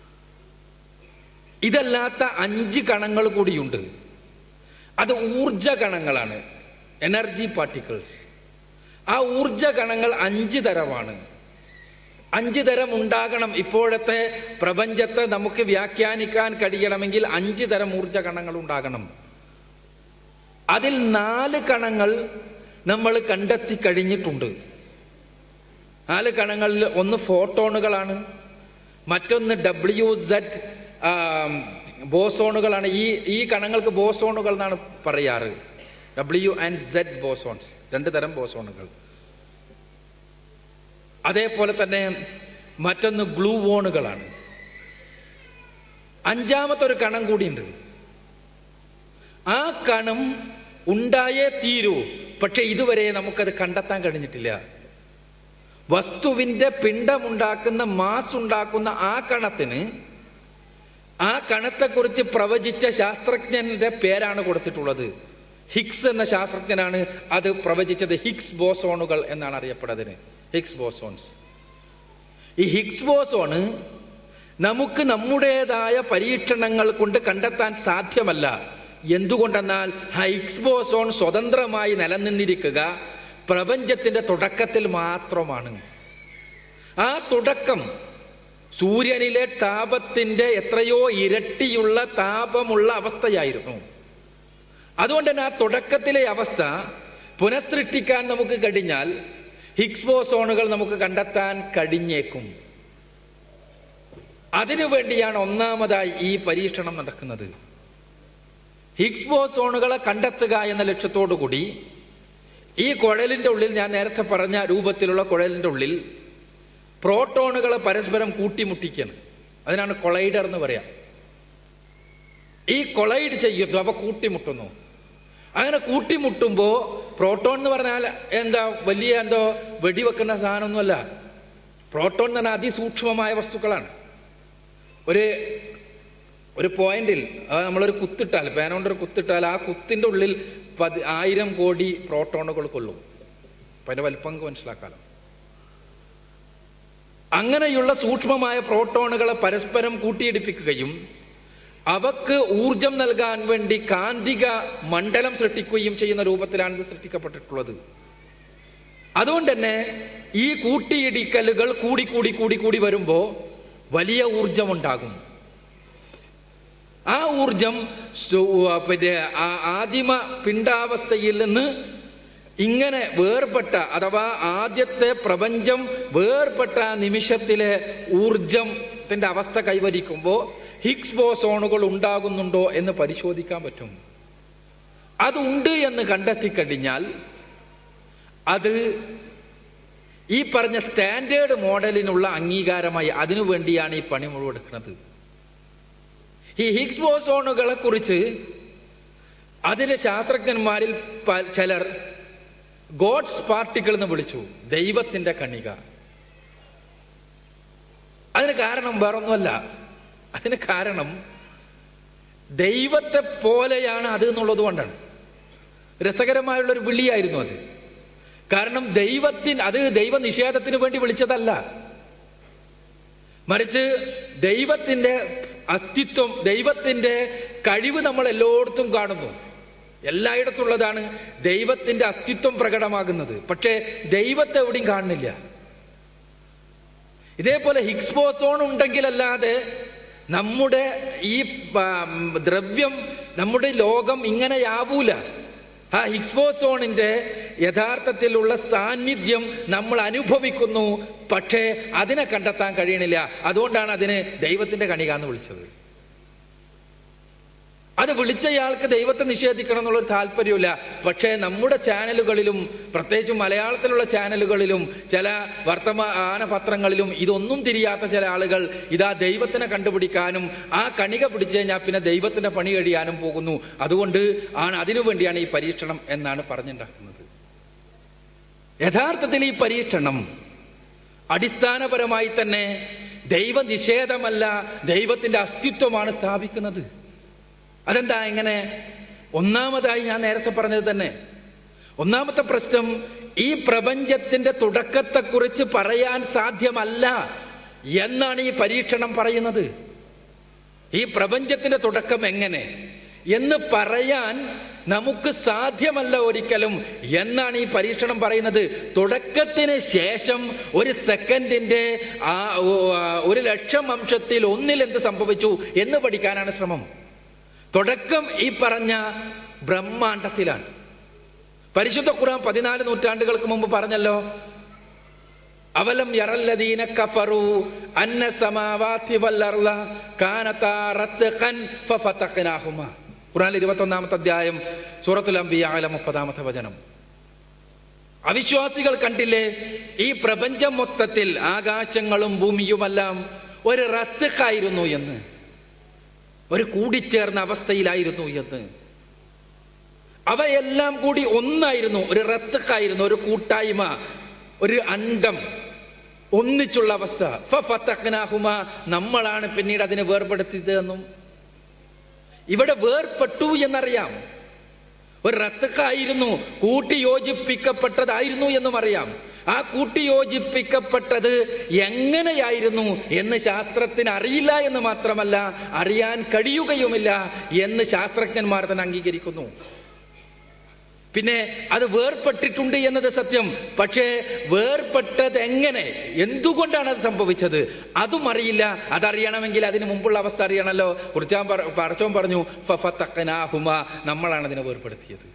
ഇതല്ലാത്ത അഞ്ച് കണങ്ങൾ കൂടിയുണ്ട് അത് ഊർജ കണങ്ങളാണ് എനർജി പാർട്ടിക്കിൾസ് ആ ഊർജ കണങ്ങൾ അഞ്ച് തരമാണ് അഞ്ച് തരം ഉണ്ടാകണം ഇപ്പോഴത്തെ പ്രപഞ്ചത്തെ നമുക്ക് വ്യാഖ്യാനിക്കാൻ കഴിയണമെങ്കിൽ അഞ്ച് തരം ഊർജ കണങ്ങൾ ഉണ്ടാകണം അതിൽ നാല് കണങ്ങൾ നമ്മൾ കണ്ടെത്തി കഴിഞ്ഞിട്ടുണ്ട് നാല് കണങ്ങളിൽ ഒന്ന് ഫോട്ടോണുകളാണ് മറ്റൊന്ന് ഡബ്ല്യു സെഡ് ബോസോണുകളാണ് ഈ ഈ കണങ്ങൾക്ക് ബോസോണുകൾ എന്നാണ് പറയാറ് ഡബ്ല്യു ആൻഡ് സെഡ് ബോസോൺസ് രണ്ട് തരം ബോസോണുകൾ അതേപോലെ തന്നെ മറ്റൊന്ന് ഗ്ലൂവോണുകളാണ് അഞ്ചാമത്തെ ഒരു കണം കൂടിയുണ്ട് ആ കണം ഉണ്ടായേ തീരൂ പക്ഷെ ഇതുവരെ നമുക്കത് കണ്ടെത്താൻ കഴിഞ്ഞിട്ടില്ല വസ്തുവിന്റെ പിണ്ടമുണ്ടാക്കുന്ന മാസ് ഉണ്ടാക്കുന്ന ആ കണത്തിന് ആ കണത്തെക്കുറിച്ച് പ്രവചിച്ച ശാസ്ത്രജ്ഞന്റെ പേരാണ് കൊടുത്തിട്ടുള്ളത് ഹിക്സ് എന്ന ശാസ്ത്രജ്ഞനാണ് അത് പ്രവചിച്ചത് ഹിക്സ് ബോസോണുകൾ എന്നാണ് അറിയപ്പെടുന്നത് ഹിക്സ് ബോസോൺസ് ഈ ഹിക്സ് ബോസോണ് നമുക്ക് നമ്മുടേതായ പരീക്ഷണങ്ങൾ കൊണ്ട് കണ്ടെത്താൻ സാധ്യമല്ല എന്തുകൊണ്ടെന്നാൽ ഹിഗ്സ് ബോസോൺ സ്വതന്ത്രമായി നിലനിന്നിരിക്കുക പ്രപഞ്ചത്തിന്റെ തുടക്കത്തിൽ മാത്രമാണ് ആ തുടക്കം സൂര്യനിലെ താപത്തിന്റെ എത്രയോ ഇരട്ടിയുള്ള താപമുള്ള അവസ്ഥയായിരുന്നു അതുകൊണ്ട് തന്നെ ആ തുടക്കത്തിലെ അവസ്ഥ പുനഃസൃഷ്ടിക്കാൻ നമുക്ക് കഴിഞ്ഞാൽ ഹിഗ്സ് ബോസോണുകൾ നമുക്ക് കണ്ടെത്താൻ കഴിഞ്ഞേക്കും അതിനു വേണ്ടിയാണ് ഒന്നാമതായി ഈ പരീക്ഷണം നടക്കുന്നത് ഹിഗ്സ് ബോസോണുകളെ കണ്ടെത്തുക എന്ന ലക്ഷ്യത്തോടു കൂടി ഈ കുഴലിന്റെ ഉള്ളിൽ ഞാൻ നേരത്തെ പറഞ്ഞ രൂപത്തിലുള്ള കുഴലിന്റെ ഉള്ളിൽ പ്രോട്ടോണുകളെ പരസ്പരം കൂട്ടിമുട്ടിക്കണം അതിനാണ് കൊളൈഡർ എന്ന് പറയാം ഈ കൊളൈഡ് ചെയ്യുന്നു അവ കൂട്ടിമുട്ടുന്നു അങ്ങനെ കൂട്ടിമുട്ടുമ്പോ പ്രോട്ടോൺ എന്ന് പറഞ്ഞാൽ എന്താ വലിയ എന്തോ വെടിവെക്കുന്ന സാധനമൊന്നുമല്ല പ്രോട്ടോൺ എന്ന് പറഞ്ഞാൽ അതിസൂക്ഷ്മമായ വസ്തുക്കളാണ് ഒരു ഒരു പോയിന്റിൽ അത് നമ്മളൊരു കുത്തിട്ടാൽ പേന കൊണ്ടൊരു കുത്തിട്ടാൽ ആ കുത്തിന്റെ ഉള്ളിൽ പതി ആയിരം കോടി പ്രോട്ടോണുകൾ കൊള്ളും അപ്പൊ അതിന്റെ വലിപ്പം നമുക്ക് മനസ്സിലാക്കാലോ അങ്ങനെയുള്ള സൂക്ഷ്മമായ പ്രോട്ടോണുകളെ പരസ്പരം കൂട്ടിയിടിപ്പിക്കുകയും അവക്ക് ഊർജം നൽകാൻ വേണ്ടി കാന്തിക മണ്ഡലം സൃഷ്ടിക്കുകയും ചെയ്യുന്ന രൂപത്തിലാണ് ഇത് സൃഷ്ടിക്കപ്പെട്ടിട്ടുള്ളത് അതുകൊണ്ട് തന്നെ ഈ കൂട്ടിയിടിക്കലുകൾ കൂടി കൂടി കൂടി കൂടി വരുമ്പോ വലിയ ഊർജം ഉണ്ടാകും ആ ഊർജം സു- പിന്നെ ആ- ആദിമ പിണ്ടാവസ്ഥയിൽ നിന്ന് ഇങ്ങനെ വേർപെട്ട അഥവാ ആദ്യത്തെ പ്രപഞ്ചം വേർപെട്ട ആ നിമിഷത്തിലെ ഊർജത്തിന്റെ അവസ്ഥ കൈവരിക്കുമ്പോൾ ഹിഗ്സ് ബോസോണുകൾ ഉണ്ടാകുന്നുണ്ടോ എന്ന് പരിശോധിക്കാൻ പറ്റും അതുണ്ട് എന്ന് കണ്ടെത്തി കഴിഞ്ഞാൽ അത് ഈ പറഞ്ഞ സ്റ്റാൻഡേർഡ് മോഡലിനുള്ള അംഗീകാരമായി അതിനു വേണ്ടിയാണ് ഈ പണി മുഴുവൻ എടുക്കുന്നത് ഈ ഹിഗ്സ് ബോസോണുകളെ കുറിച്ച് അതിലെ ശാസ്ത്രജ്ഞന്മാരിൽ പ- ചിലർ ഗോഡ്സ് പാർട്ടിക്കിൾ എന്ന് വിളിച്ചു ദൈവത്തിന്റെ കണിക അതിന് കാരണം വേറൊന്നുമല്ല അതിന് കാരണം ദൈവത്തെ പോലെയാണ് അത് എന്നുള്ളത് കൊണ്ടാണ് രസകരമായുള്ള ഒരു വിളിയായിരുന്നു അത് കാരണം ദൈവത്തിന് അത് ദൈവനിഷേധത്തിന് വേണ്ടി വിളിച്ചതല്ല മറിച്ച് ദൈവത്തിന്റെ അസ്തിത്വം ദൈവത്തിന്റെ കഴിവ് നമ്മൾ എല്ലായിടത്തും കാണുന്നു എല്ലായിടത്തുള്ളതാണ് ദൈവത്തിന്റെ അസ്തിത്വം പ്രകടമാകുന്നത് പക്ഷേ ദൈവത്തെ എവിടെയും കാണുന്നില്ല ഇതേപോലെ ഹിഗ്സ് ബോസോൺ ഉണ്ടെങ്കിലല്ലാതെ നമ്മുടെ ഈ ആ, ദ്രവ്യം നമ്മുടെ ലോകം ഇങ്ങനെയാവൂല ആ ഹിഗ്സ് ബോസോണിന്റെ യഥാർത്ഥത്തിലുള്ള സാന്നിധ്യം നമ്മൾ അനുഭവിക്കുന്നു പക്ഷേ അതിനെ കണ്ടെത്താൻ കഴിയണില്ല അതുകൊണ്ടാണ് അതിന് ദൈവത്തിന്റെ കണിക എന്ന് വിളിച്ചത് അത് വിളിച്ചയാൾക്ക് ദൈവത്തെ നിഷേധിക്കണം എന്നുള്ളൊരു താല്പര്യമില്ല പക്ഷേ നമ്മുടെ ചാനലുകളിലും പ്രത്യേകിച്ചും മലയാളത്തിലുള്ള ചാനലുകളിലും ചില വർത്തമാന പത്രങ്ങളിലും ഇതൊന്നും തിരിയാത്ത ചില ആളുകൾ ഇതാ ദൈവത്തിനെ കണ്ടുപിടിക്കാനും ആ കണിക പിടിച്ചു കഴിഞ്ഞാൽ പിന്നെ ദൈവത്തിന്റെ പണി കഴിയാനും പോകുന്നു അതുകൊണ്ട് ആണ് അതിനു വേണ്ടിയാണ് ഈ പരീക്ഷണം എന്നാണ് പറഞ്ഞുണ്ടാക്കുന്നത് യഥാർത്ഥത്തിൽ ഈ പരീക്ഷണം അടിസ്ഥാനപരമായി തന്നെ ദൈവനിഷേധമല്ല ദൈവത്തിന്റെ അസ്തിത്വമാണ് സ്ഥാപിക്കുന്നത് അതെന്താ എങ്ങനെ ഒന്നാമതായി ഞാൻ നേരത്തെ പറഞ്ഞത് തന്നെ ഒന്നാമത്തെ പ്രശ്നം ഈ പ്രപഞ്ചത്തിന്റെ തുടക്കത്തെക്കുറിച്ച് പറയാൻ സാധ്യമല്ല എന്നാണ് ഈ പരീക്ഷണം പറയുന്നത് ഈ പ്രപഞ്ചത്തിന്റെ തുടക്കം എങ്ങനെ എന്ന് പറയാൻ നമുക്ക് സാധ്യമല്ല ഒരിക്കലും എന്നാണ് ഈ പരീക്ഷണം പറയുന്നത് തുടക്കത്തിന് ശേഷം ഒരു സെക്കൻഡിന്റെ ആ ഓ, ആ, ഒരു ലക്ഷം അംശത്തിൽ ഒന്നിൽ എന്ത് സംഭവിച്ചു എന്ന് പഠിക്കാനാണ് ശ്രമം തുടക്കം ഈ പറഞ്ഞ ബ്രഹ്മാണ്ടത്തിലാണ് പരിശുദ്ധ ഖുർആൻ പതിനാല് നൂറ്റാണ്ടുകൾക്ക് മുമ്പ് പറഞ്ഞല്ലോ അവലം യറല്ലദീന കഫറു അന്ന സമാവാതി വല്ലർള കാനതാ റത്ഖൻ ഫഫതഖ്നാഹുമ ഖുർആനിൽ ഇരുപത്തൊന്നാമത്തെ അധ്യായം സൂറത്തുൽ അംബിയ മുപ്പതാമത്തെ വചനം അവിശ്വാസികൾ കണ്ടില്ലേ ഈ പ്രപഞ്ചം മൊത്തത്തിൽ ആകാശങ്ങളും ഭൂമിയുമെല്ലാം ഒരു റത്തഖായിരുന്നു എന്ന് ഒരു കൂടിച്ചേർന്ന അവസ്ഥയിലായിരുന്നു എന്ന് അവയെല്ലാം കൂടി ഒന്നായിരുന്നു ഒരു റത്തക്കായിരുന്നു ഒരു കൂട്ടായ്മ ഒരു അണ്ടം ഒന്നിച്ചുള്ള അവസ്ഥ ഫതഖ്നാഹുമ നമ്മളാണ് പിന്നീട് അതിനെ വേർപെടുത്തിയത് എന്നും ഇവിടെ വേർപെട്ടു എന്നറിയാം ഒരു റത്തക്കായിരുന്നു കൂട്ടിയോജിപ്പിക്കപ്പെട്ടതായിരുന്നു എന്നും അറിയാം ആ കൂട്ടിയോജിപ്പിക്കപ്പെട്ടത് എങ്ങനെയായിരുന്നു എന്ന് ശാസ്ത്രത്തിന് അറിയില്ല എന്ന് മാത്രമല്ല അറിയാൻ കഴിയുകയുമില്ല എന്ന് ശാസ്ത്രജ്ഞന്മാർ തന്നെ അംഗീകരിക്കുന്നു പിന്നെ അത് വേർപെട്ടിട്ടുണ്ട് എന്നത് സത്യം പക്ഷേ വേർപെട്ടത് എങ്ങനെ എന്തുകൊണ്ടാണ് അത് സംഭവിച്ചത് അതും അറിയില്ല അതറിയണമെങ്കിൽ അതിന് മുമ്പുള്ള അവസ്ഥ അറിയണമല്ലോ കുറിച്ചാൻ പറച്ചോൻ പറഞ്ഞു ഫഫത്തഖ്നാഹുമ നമ്മളാണ് അതിനെ വേർപെടുത്തിയത്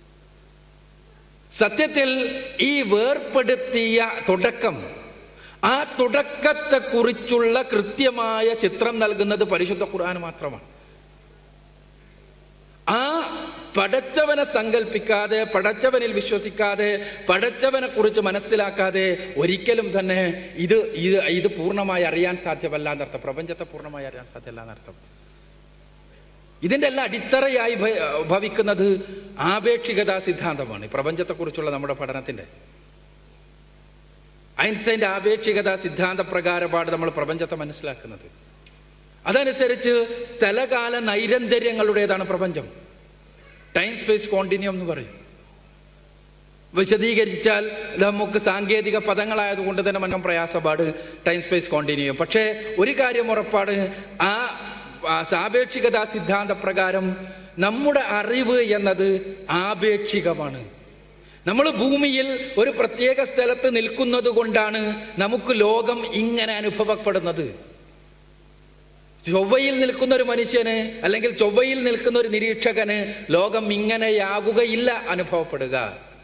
സത്യത്തിൽ ഈ വേർപെടുത്തിയ തുടക്കം ആ തുടക്കത്തെ കുറിച്ചുള്ള കൃത്യമായ ചിത്രം നൽകുന്നത് പരിശുദ്ധ ഖുർആൻ മാത്രമാണ് ആ പടച്ചവനെ സങ്കല്പിക്കാതെ പടച്ചവനിൽ വിശ്വസിക്കാതെ പടച്ചവനെ കുറിച്ച് മനസ്സിലാക്കാതെ ഒരിക്കലും തന്നെ ഇത് ഇത് ഇത് പൂർണ്ണമായി അറിയാൻ സാധ്യമല്ല എന്നർത്ഥം പ്രപഞ്ചത്തെ പൂർണ്ണമായി അറിയാൻ സാധ്യമല്ല എന്നർത്ഥം ഇതിന്റെ എല്ലാം അടിത്തറയായി ഭ- ഭവിക്കുന്നത് ആപേക്ഷികതാ സിദ്ധാന്തമാണ് ഈ പ്രപഞ്ചത്തെക്കുറിച്ചുള്ള നമ്മുടെ പഠനത്തിന്റെ ഐൻസ്റ്റൈന്റെ ആപേക്ഷികതാ സിദ്ധാന്ത പ്രകാരമാണ് നമ്മൾ പ്രപഞ്ചത്തെ മനസ്സിലാക്കുന്നത് അതനുസരിച്ച് സ്ഥലകാല നൈരന്തര്യങ്ങളുടേതാണ് പ്രപഞ്ചം ടൈം സ്പേസ് കോണ്ടിന്യൂം എന്ന് പറയും വിശദീകരിച്ചാൽ നമുക്ക് സാങ്കേതിക പദങ്ങളായതുകൊണ്ട് തന്നെ മനം പ്രയാസപാട് ടൈം സ്പേസ് കോണ്ടിന്യൂം പക്ഷേ ഒരു കാര്യം ഉറപ്പാട് ആ ആ സാപേക്ഷികതാ സിദ്ധാന്ത പ്രകാരം നമ്മുടെ അറിവ് എന്നത് ആപേക്ഷികമാണ് നമ്മൾ ഭൂമിയിൽ ഒരു പ്രത്യേക സ്ഥലത്ത് നിൽക്കുന്നത് കൊണ്ടാണ് നമുക്ക് ലോകം ഇങ്ങനെ അനുഭവപ്പെടുന്നത് ചൊവ്വയിൽ നിൽക്കുന്ന ഒരു മനുഷ്യന് അല്ലെങ്കിൽ ചൊവ്വയിൽ നിൽക്കുന്ന ഒരു നിരീക്ഷകന് ലോകം ഇങ്ങനെയാകുകയില്ല അനുഭവപ്പെടുക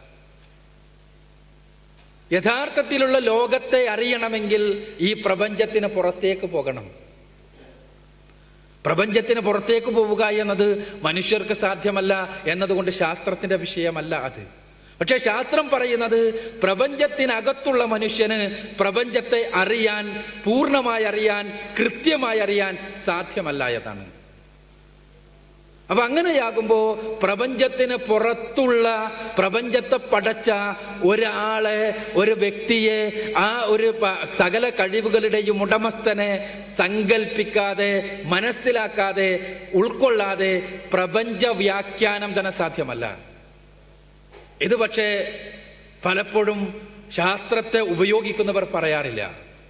യഥാർത്ഥത്തിലുള്ള ലോകത്തെ അറിയണമെങ്കിൽ ഈ പ്രപഞ്ചത്തിന് പുറത്തേക്ക് പോകണം പ്രപഞ്ചത്തിന് പുറത്തേക്ക് പോവുക എന്നത് മനുഷ്യർക്ക് സാധ്യമല്ല എന്നതുകൊണ്ട് ശാസ്ത്രത്തിന്റെ വിഷയമല്ല അത് പക്ഷെ ശാസ്ത്രം പറയുന്നത് പ്രപഞ്ചത്തിനകത്തുള്ള മനുഷ്യന് പ്രപഞ്ചത്തെ അറിയാൻ പൂർണ്ണമായി അറിയാൻ കൃത്യമായി അറിയാൻ സാധ്യമല്ല എന്നതാണ് അപ്പൊ അങ്ങനെയാകുമ്പോ പ്രപഞ്ചത്തിന് പുറത്തുള്ള പ്രപഞ്ചത്തെ പടച്ച ഒരാളെ ഒരു വ്യക്തിയെ ആ ഒരു പ- സകല കഴിവുകളുടെയും ഉടമസ്ഥനെ സങ്കല്പിക്കാതെ മനസ്സിലാക്കാതെ ഉൾക്കൊള്ളാതെ പ്രപഞ്ച വ്യാഖ്യാനം തന്നെ സാധ്യമല്ല ഇത് പക്ഷേ പലപ്പോഴും ശാസ്ത്രത്തെ ഉപയോഗിക്കുന്നവർ പറയാറില്ല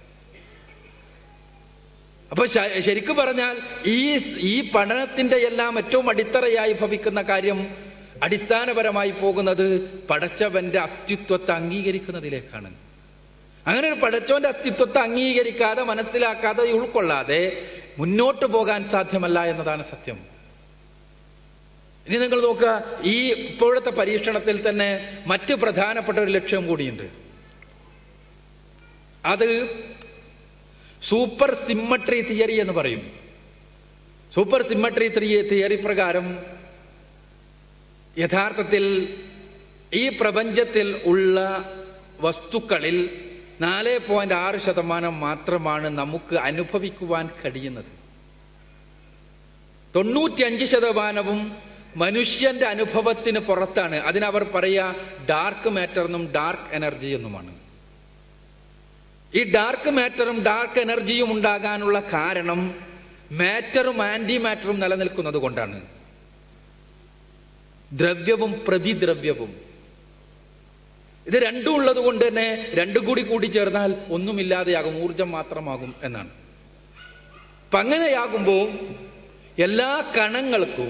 അപ്പൊ ശ- ശരിക്കു പറഞ്ഞാൽ ഈ ഈ പഠനത്തിന്റെ എല്ലാം ഏറ്റവും അടിത്തറയായി ഭവിക്കുന്ന കാര്യം അടിസ്ഥാനപരമായി പോകുന്നത് പടച്ചവന്റെ അസ്തിത്വത്തെ അംഗീകരിക്കുന്നതിലേക്കാണ് അങ്ങനെ ഒരു പടച്ചവന്റെ അസ്തിത്വത്തെ അംഗീകരിക്കാതെ മനസ്സിലാക്കാതെ ഉൾക്കൊള്ളാതെ മുന്നോട്ട് പോകാൻ സാധ്യമല്ല എന്നതാണ് സത്യം ഇനി നിങ്ങൾ നോക്കുക ഈ ഇപ്പോഴത്തെ പരീക്ഷണത്തിൽ തന്നെ മറ്റ് പ്രധാനപ്പെട്ട ഒരു ലക്ഷ്യം കൂടിയുണ്ട് അത് സൂപ്പർ സിമ്മട്രി തിയറി എന്ന് പറയും സൂപ്പർ സിമ്മട്രി തിയറി പ്രകാരം യഥാർത്ഥത്തിൽ ഈ പ്രപഞ്ചത്തിൽ ഉള്ള വസ്തുക്കളിൽ നാല് പോയിന്റ് ആറ് ശതമാനം മാത്രമാണ് നമുക്ക് അനുഭവിക്കുവാൻ കഴിയുന്നത് തൊണ്ണൂറ്റിയഞ്ച് ശതമാനവും മനുഷ്യന്റെ അനുഭവത്തിന് പുറത്താണ് അതിനവർ പറയുക ഡാർക്ക് മാറ്റർ എന്നും ഡാർക്ക് എനർജി എന്നുമാണ് ഈ ഡാർക്ക് മാറ്ററും ഡാർക്ക് എനർജിയും ഉണ്ടാകാനുള്ള കാരണം മാറ്ററും ആന്റി മാറ്ററും നിലനിൽക്കുന്നത് കൊണ്ടാണ് ദ്രവ്യവും പ്രതിദ്രവ്യവും ഇത് രണ്ടും ഉള്ളത് കൊണ്ട് തന്നെ രണ്ടും കൂടി കൂടി ചേർന്നാൽ ഒന്നുമില്ലാതെയാകും ഊർജം മാത്രമാകും എന്നാണ് അപ്പൊ അങ്ങനെയാകുമ്പോൾ എല്ലാ കണങ്ങൾക്കും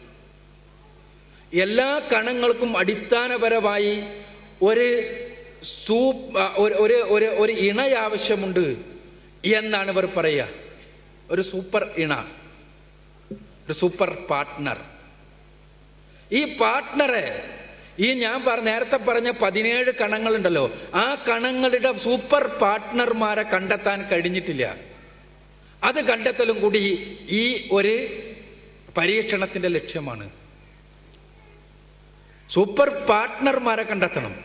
എല്ലാ കണങ്ങൾക്കും അടിസ്ഥാനപരമായി ഒരു സൂപ്പ് ആ, ഒരു ഒരു ഒരു ഒരു ഇണ ആവശ്യമുണ്ട് എന്നാണ് ഇവർ പറയുക ഒരു സൂപ്പർ ഇണ ഒരു സൂപ്പർ പാർട്ട്ണർ ഈ പാർട്ട്ണറെ ഈ ഞാൻ പറ നേരത്തെ പറഞ്ഞ പതിനേഴ് കണങ്ങളുണ്ടല്ലോ ആ കണങ്ങളുടെ സൂപ്പർ പാർട്ട്ണർമാരെ കണ്ടെത്താൻ കഴിഞ്ഞിട്ടില്ല അത് കണ്ടെത്തലും കൂടി ഈ ഒരു പരീക്ഷണത്തിന്റെ ലക്ഷ്യമാണ് സൂപ്പർ പാർട്ട്ണർമാരെ കണ്ടെത്തണം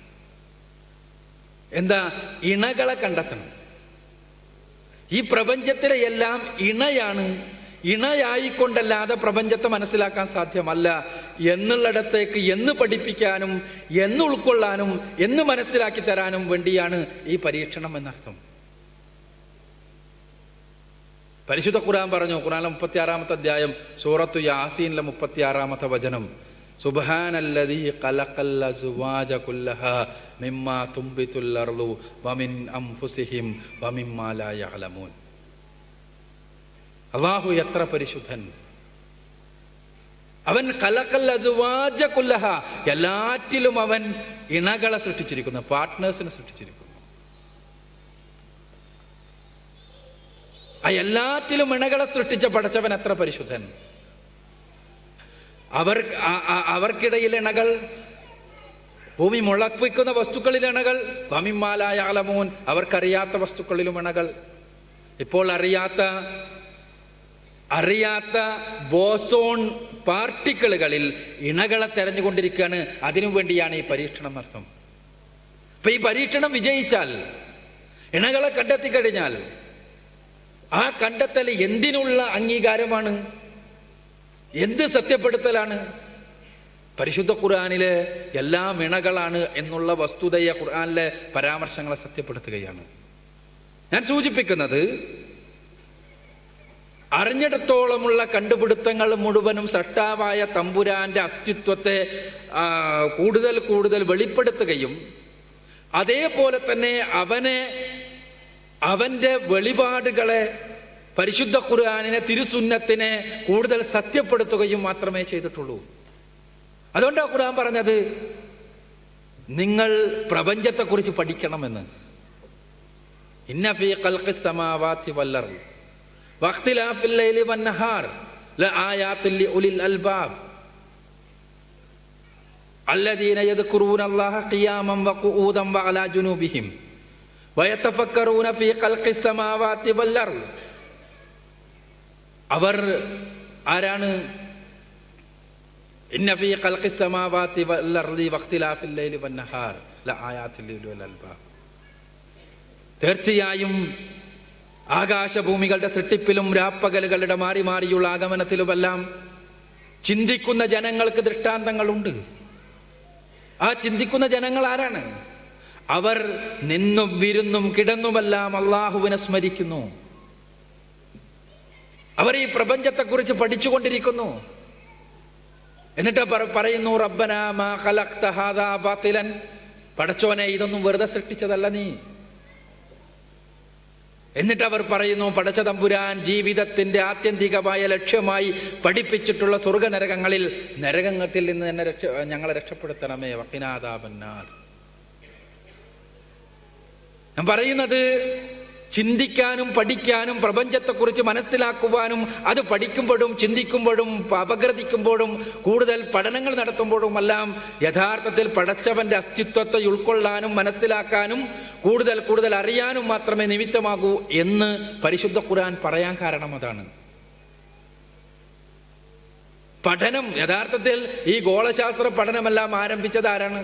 എന്താ ഇണകളെ കണ്ടെത്തണം ഈ പ്രപഞ്ചത്തിലെ എല്ലാം ഇണയാണ് ഇണയായിക്കൊണ്ടല്ലാതെ പ്രപഞ്ചത്തെ മനസ്സിലാക്കാൻ സാധ്യമല്ല എന്നുള്ളിടത്തേക്ക് എന്ന് പഠിപ്പിക്കാനും എന്ന് ഉൾക്കൊള്ളാനും എന്ന് മനസ്സിലാക്കി തരാനും വേണ്ടിയാണ് ഈ പരീക്ഷണം എന്നർത്ഥം പരിശുദ്ധ ഖുർആൻ പറഞ്ഞു ഖുർആനിലെ മുപ്പത്തി ആറാമത്തെ അധ്യായം സൂറത്തു യാസീനിലെ മുപ്പത്തി ആറാമത്തെ വചനം സുബ്ഹാനല്ലദീ ഖലഖൽ അസ്വാജ കുല്ലഹ മിമ്മാ തുംബിതുൽ അർളു വമിൻ അൻഫുസിഹിം വമിമ്മാ ലാ യഅലമൂൻ അല്ലാഹു എത്ര പരിശുദ്ധൻ അവൻ ഖലഖൽ അസ്വാജ കുല്ലഹ എല്ലാറ്റിലും അവൻ ഇണകളെ സൃഷ്ടിച്ചിരിക്കുന്നു പാർട്ട്നേഴ്സിനെ സൃഷ്ടിച്ചിരിക്കുന്നു ആ എല്ലാറ്റിലും ഇണകളെ സൃഷ്ടിച്ച പടച്ചവൻ എത്ര പരിശുദ്ധൻ അവർ ആ- ആ- അവർക്കിടയിൽ ഇണകൾ ഭൂമി മുളപ്പിക്കുന്ന വസ്തുക്കളിൽ ഇണകൾ വമിമാലായ അലമോൻ അവർക്കറിയാത്ത വസ്തുക്കളിലും ഇണകൾ ഇപ്പോൾ അറിയാത്ത അറിയാത്ത ബോസോൺ പാർട്ടിക്കിളുകളിൽ ഇണകളെ തെരഞ്ഞുകൊണ്ടിരിക്കുകയാണ് അതിനു വേണ്ടിയാണ് ഈ പരീക്ഷണം അർത്ഥം അപ്പൊ ഈ പരീക്ഷണം വിജയിച്ചാൽ ഇണകളെ കണ്ടെത്തി കഴിഞ്ഞാൽ ആ കണ്ടെത്തൽ എന്തിനുള്ള അംഗീകാരമാണ് എന്ത് സത്യപ്പെടുത്തലാണ് പരിശുദ്ധ ഖുർആാനിലെ എല്ലാം ഇണകളാണ് എന്നുള്ള വസ്തുതയെ ഖുർആാനിലെ പരാമർശങ്ങളെ സത്യപ്പെടുത്തുകയാണ് ഞാൻ സൂചിപ്പിക്കുന്നത് അറിഞ്ഞിടത്തോളമുള്ള കണ്ടുപിടുത്തങ്ങൾ മുഴുവനും സട്ടാവായ തമ്പുരാന്റെ അസ്തിത്വത്തെ ആ, കൂടുതൽ കൂടുതൽ വെളിപ്പെടുത്തുകയും അതേപോലെ തന്നെ അവനെ അവന്റെ വെളിപാടുകളെ പരിശുദ്ധ ഖുർആാനിനെ തിരുസുന്നത്തിനെ കൂടുതൽ സത്യപ്പെടുത്തുകയും മാത്രമേ ചെയ്തിട്ടുള്ളൂ അതുകൊണ്ടാണ് ഖുർആൻ പറഞ്ഞത് നിങ്ങൾ പ്രപഞ്ചത്തെക്കുറിച്ച് പഠിക്കണമെന്ന് ഇന്ന ഫീ ഖൽഖിസ് സമാവാതി വൽ അർള് വഖ്തിലാഫിൽ ലൈലി വന്നഹാർ ലആയാത്തിൽ ലിഉലിൽ അൽബാബ് الذين يذكرون الله قياما وقعودا وعلى جنوبهم ويتفكرون في خلق السماوات والأرض അവർ ആരാണ് ഇന്ന ഫീ ഖൽഖി സമാവാതി വൽ അർളി വഖ്തിലാഫിൽ ലൈലി വന്നഹാർ ലആയാത്തിൽ ലിഉലിൽ അൽബാബ് തീർച്ചയായും ആകാശഭൂമികളുടെ സൃഷ്ടിപ്പിലും രാപ്പകലുകളുടെ മാറി മാറിയുള്ള ആഗമനത്തിലുമെല്ലാം ചിന്തിക്കുന്ന ജനങ്ങൾക്ക് ദൃഷ്ടാന്തങ്ങളുണ്ട് ആ ചിന്തിക്കുന്ന ജനങ്ങൾ ആരാണ് അവർ നിന്നും വിരുന്നും കിടന്നുമെല്ലാം അള്ളാഹുവിനെ സ്മരിക്കുന്നു അവർ ഈ പ്രപഞ്ചത്തെക്കുറിച്ച് പഠിച്ചുകൊണ്ടിരിക്കുന്നു എന്നിട്ട് പറ- പറയുന്നു റബ്ബന മാ ഖലഖ്ത ഹാദാ ബാത്തിലൻ പടച്ചോനെ ഇതൊന്നും വെറുതെ സൃഷ്ടിച്ചതല്ല നീ എന്നിട്ട് അവർ പറയുന്നു പടച്ച തമ്പുരാൻ ജീവിതത്തിന്റെ ആത്യന്തികമായ ലക്ഷ്യമായി പഠിപ്പിച്ചിട്ടുള്ള സ്വർഗനരകങ്ങളിൽ നരകത്തിൽ നിന്ന് തന്നെ രക്ഷ ഞങ്ങളെ രക്ഷപ്പെടുത്തണമേ വക്കിനാദാപന്നാർ ഞാൻ പറയുന്നത് ചിന്തിക്കാനും പഠിക്കാനും പ്രപഞ്ചത്തെക്കുറിച്ച് മനസ്സിലാക്കുവാനും അത് പഠിക്കുമ്പോഴും ചിന്തിക്കുമ്പോഴും അപഗ്രഥിക്കുമ്പോഴും കൂടുതൽ പഠനങ്ങൾ നടത്തുമ്പോഴുമെല്ലാം യഥാർത്ഥത്തിൽ പടച്ചവന്റെ അസ്തിത്വത്തെ ഉൾക്കൊള്ളാനും മനസ്സിലാക്കാനും കൂടുതൽ കൂടുതൽ അറിയാനും മാത്രമേ നിമിത്തമാകൂ എന്ന് പരിശുദ്ധ ഖുർആൻ പറയാൻ കാരണം അതാണ് പഠനം യഥാർത്ഥത്തിൽ ഈ ഗോളശാസ്ത്ര പഠനമെല്ലാം ആരംഭിച്ചത് ആരാണ്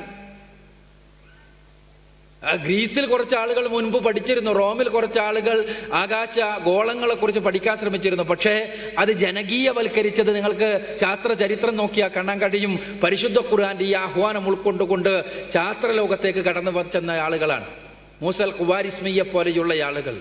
ആ, ഗ്രീസിൽ കുറച്ച് ആളുകൾ മുൻപ് പഠിച്ചിരുന്നു റോമിൽ കുറച്ച് ആളുകൾ ആകാശ ഗോളങ്ങളെ കുറിച്ച് പഠിക്കാൻ ശ്രമിച്ചിരുന്നു പക്ഷേ അത് ജനകീയവൽക്കരിച്ചത് നിങ്ങൾക്ക് ശാസ്ത്ര ചരിത്രം നോക്കിയാൽ കാണാൻ കഴിയും പരിശുദ്ധ ഖുർആന്റെ ഈ ആഹ്വാനം ഉൾക്കൊണ്ടുകൊണ്ട് ശാസ്ത്രലോകത്തേക്ക് കടന്നു ചെന്ന ആളുകളാണ് മൂസൽ കുവാരിസ്മിയെ പോലെയുള്ള ആളുകൾ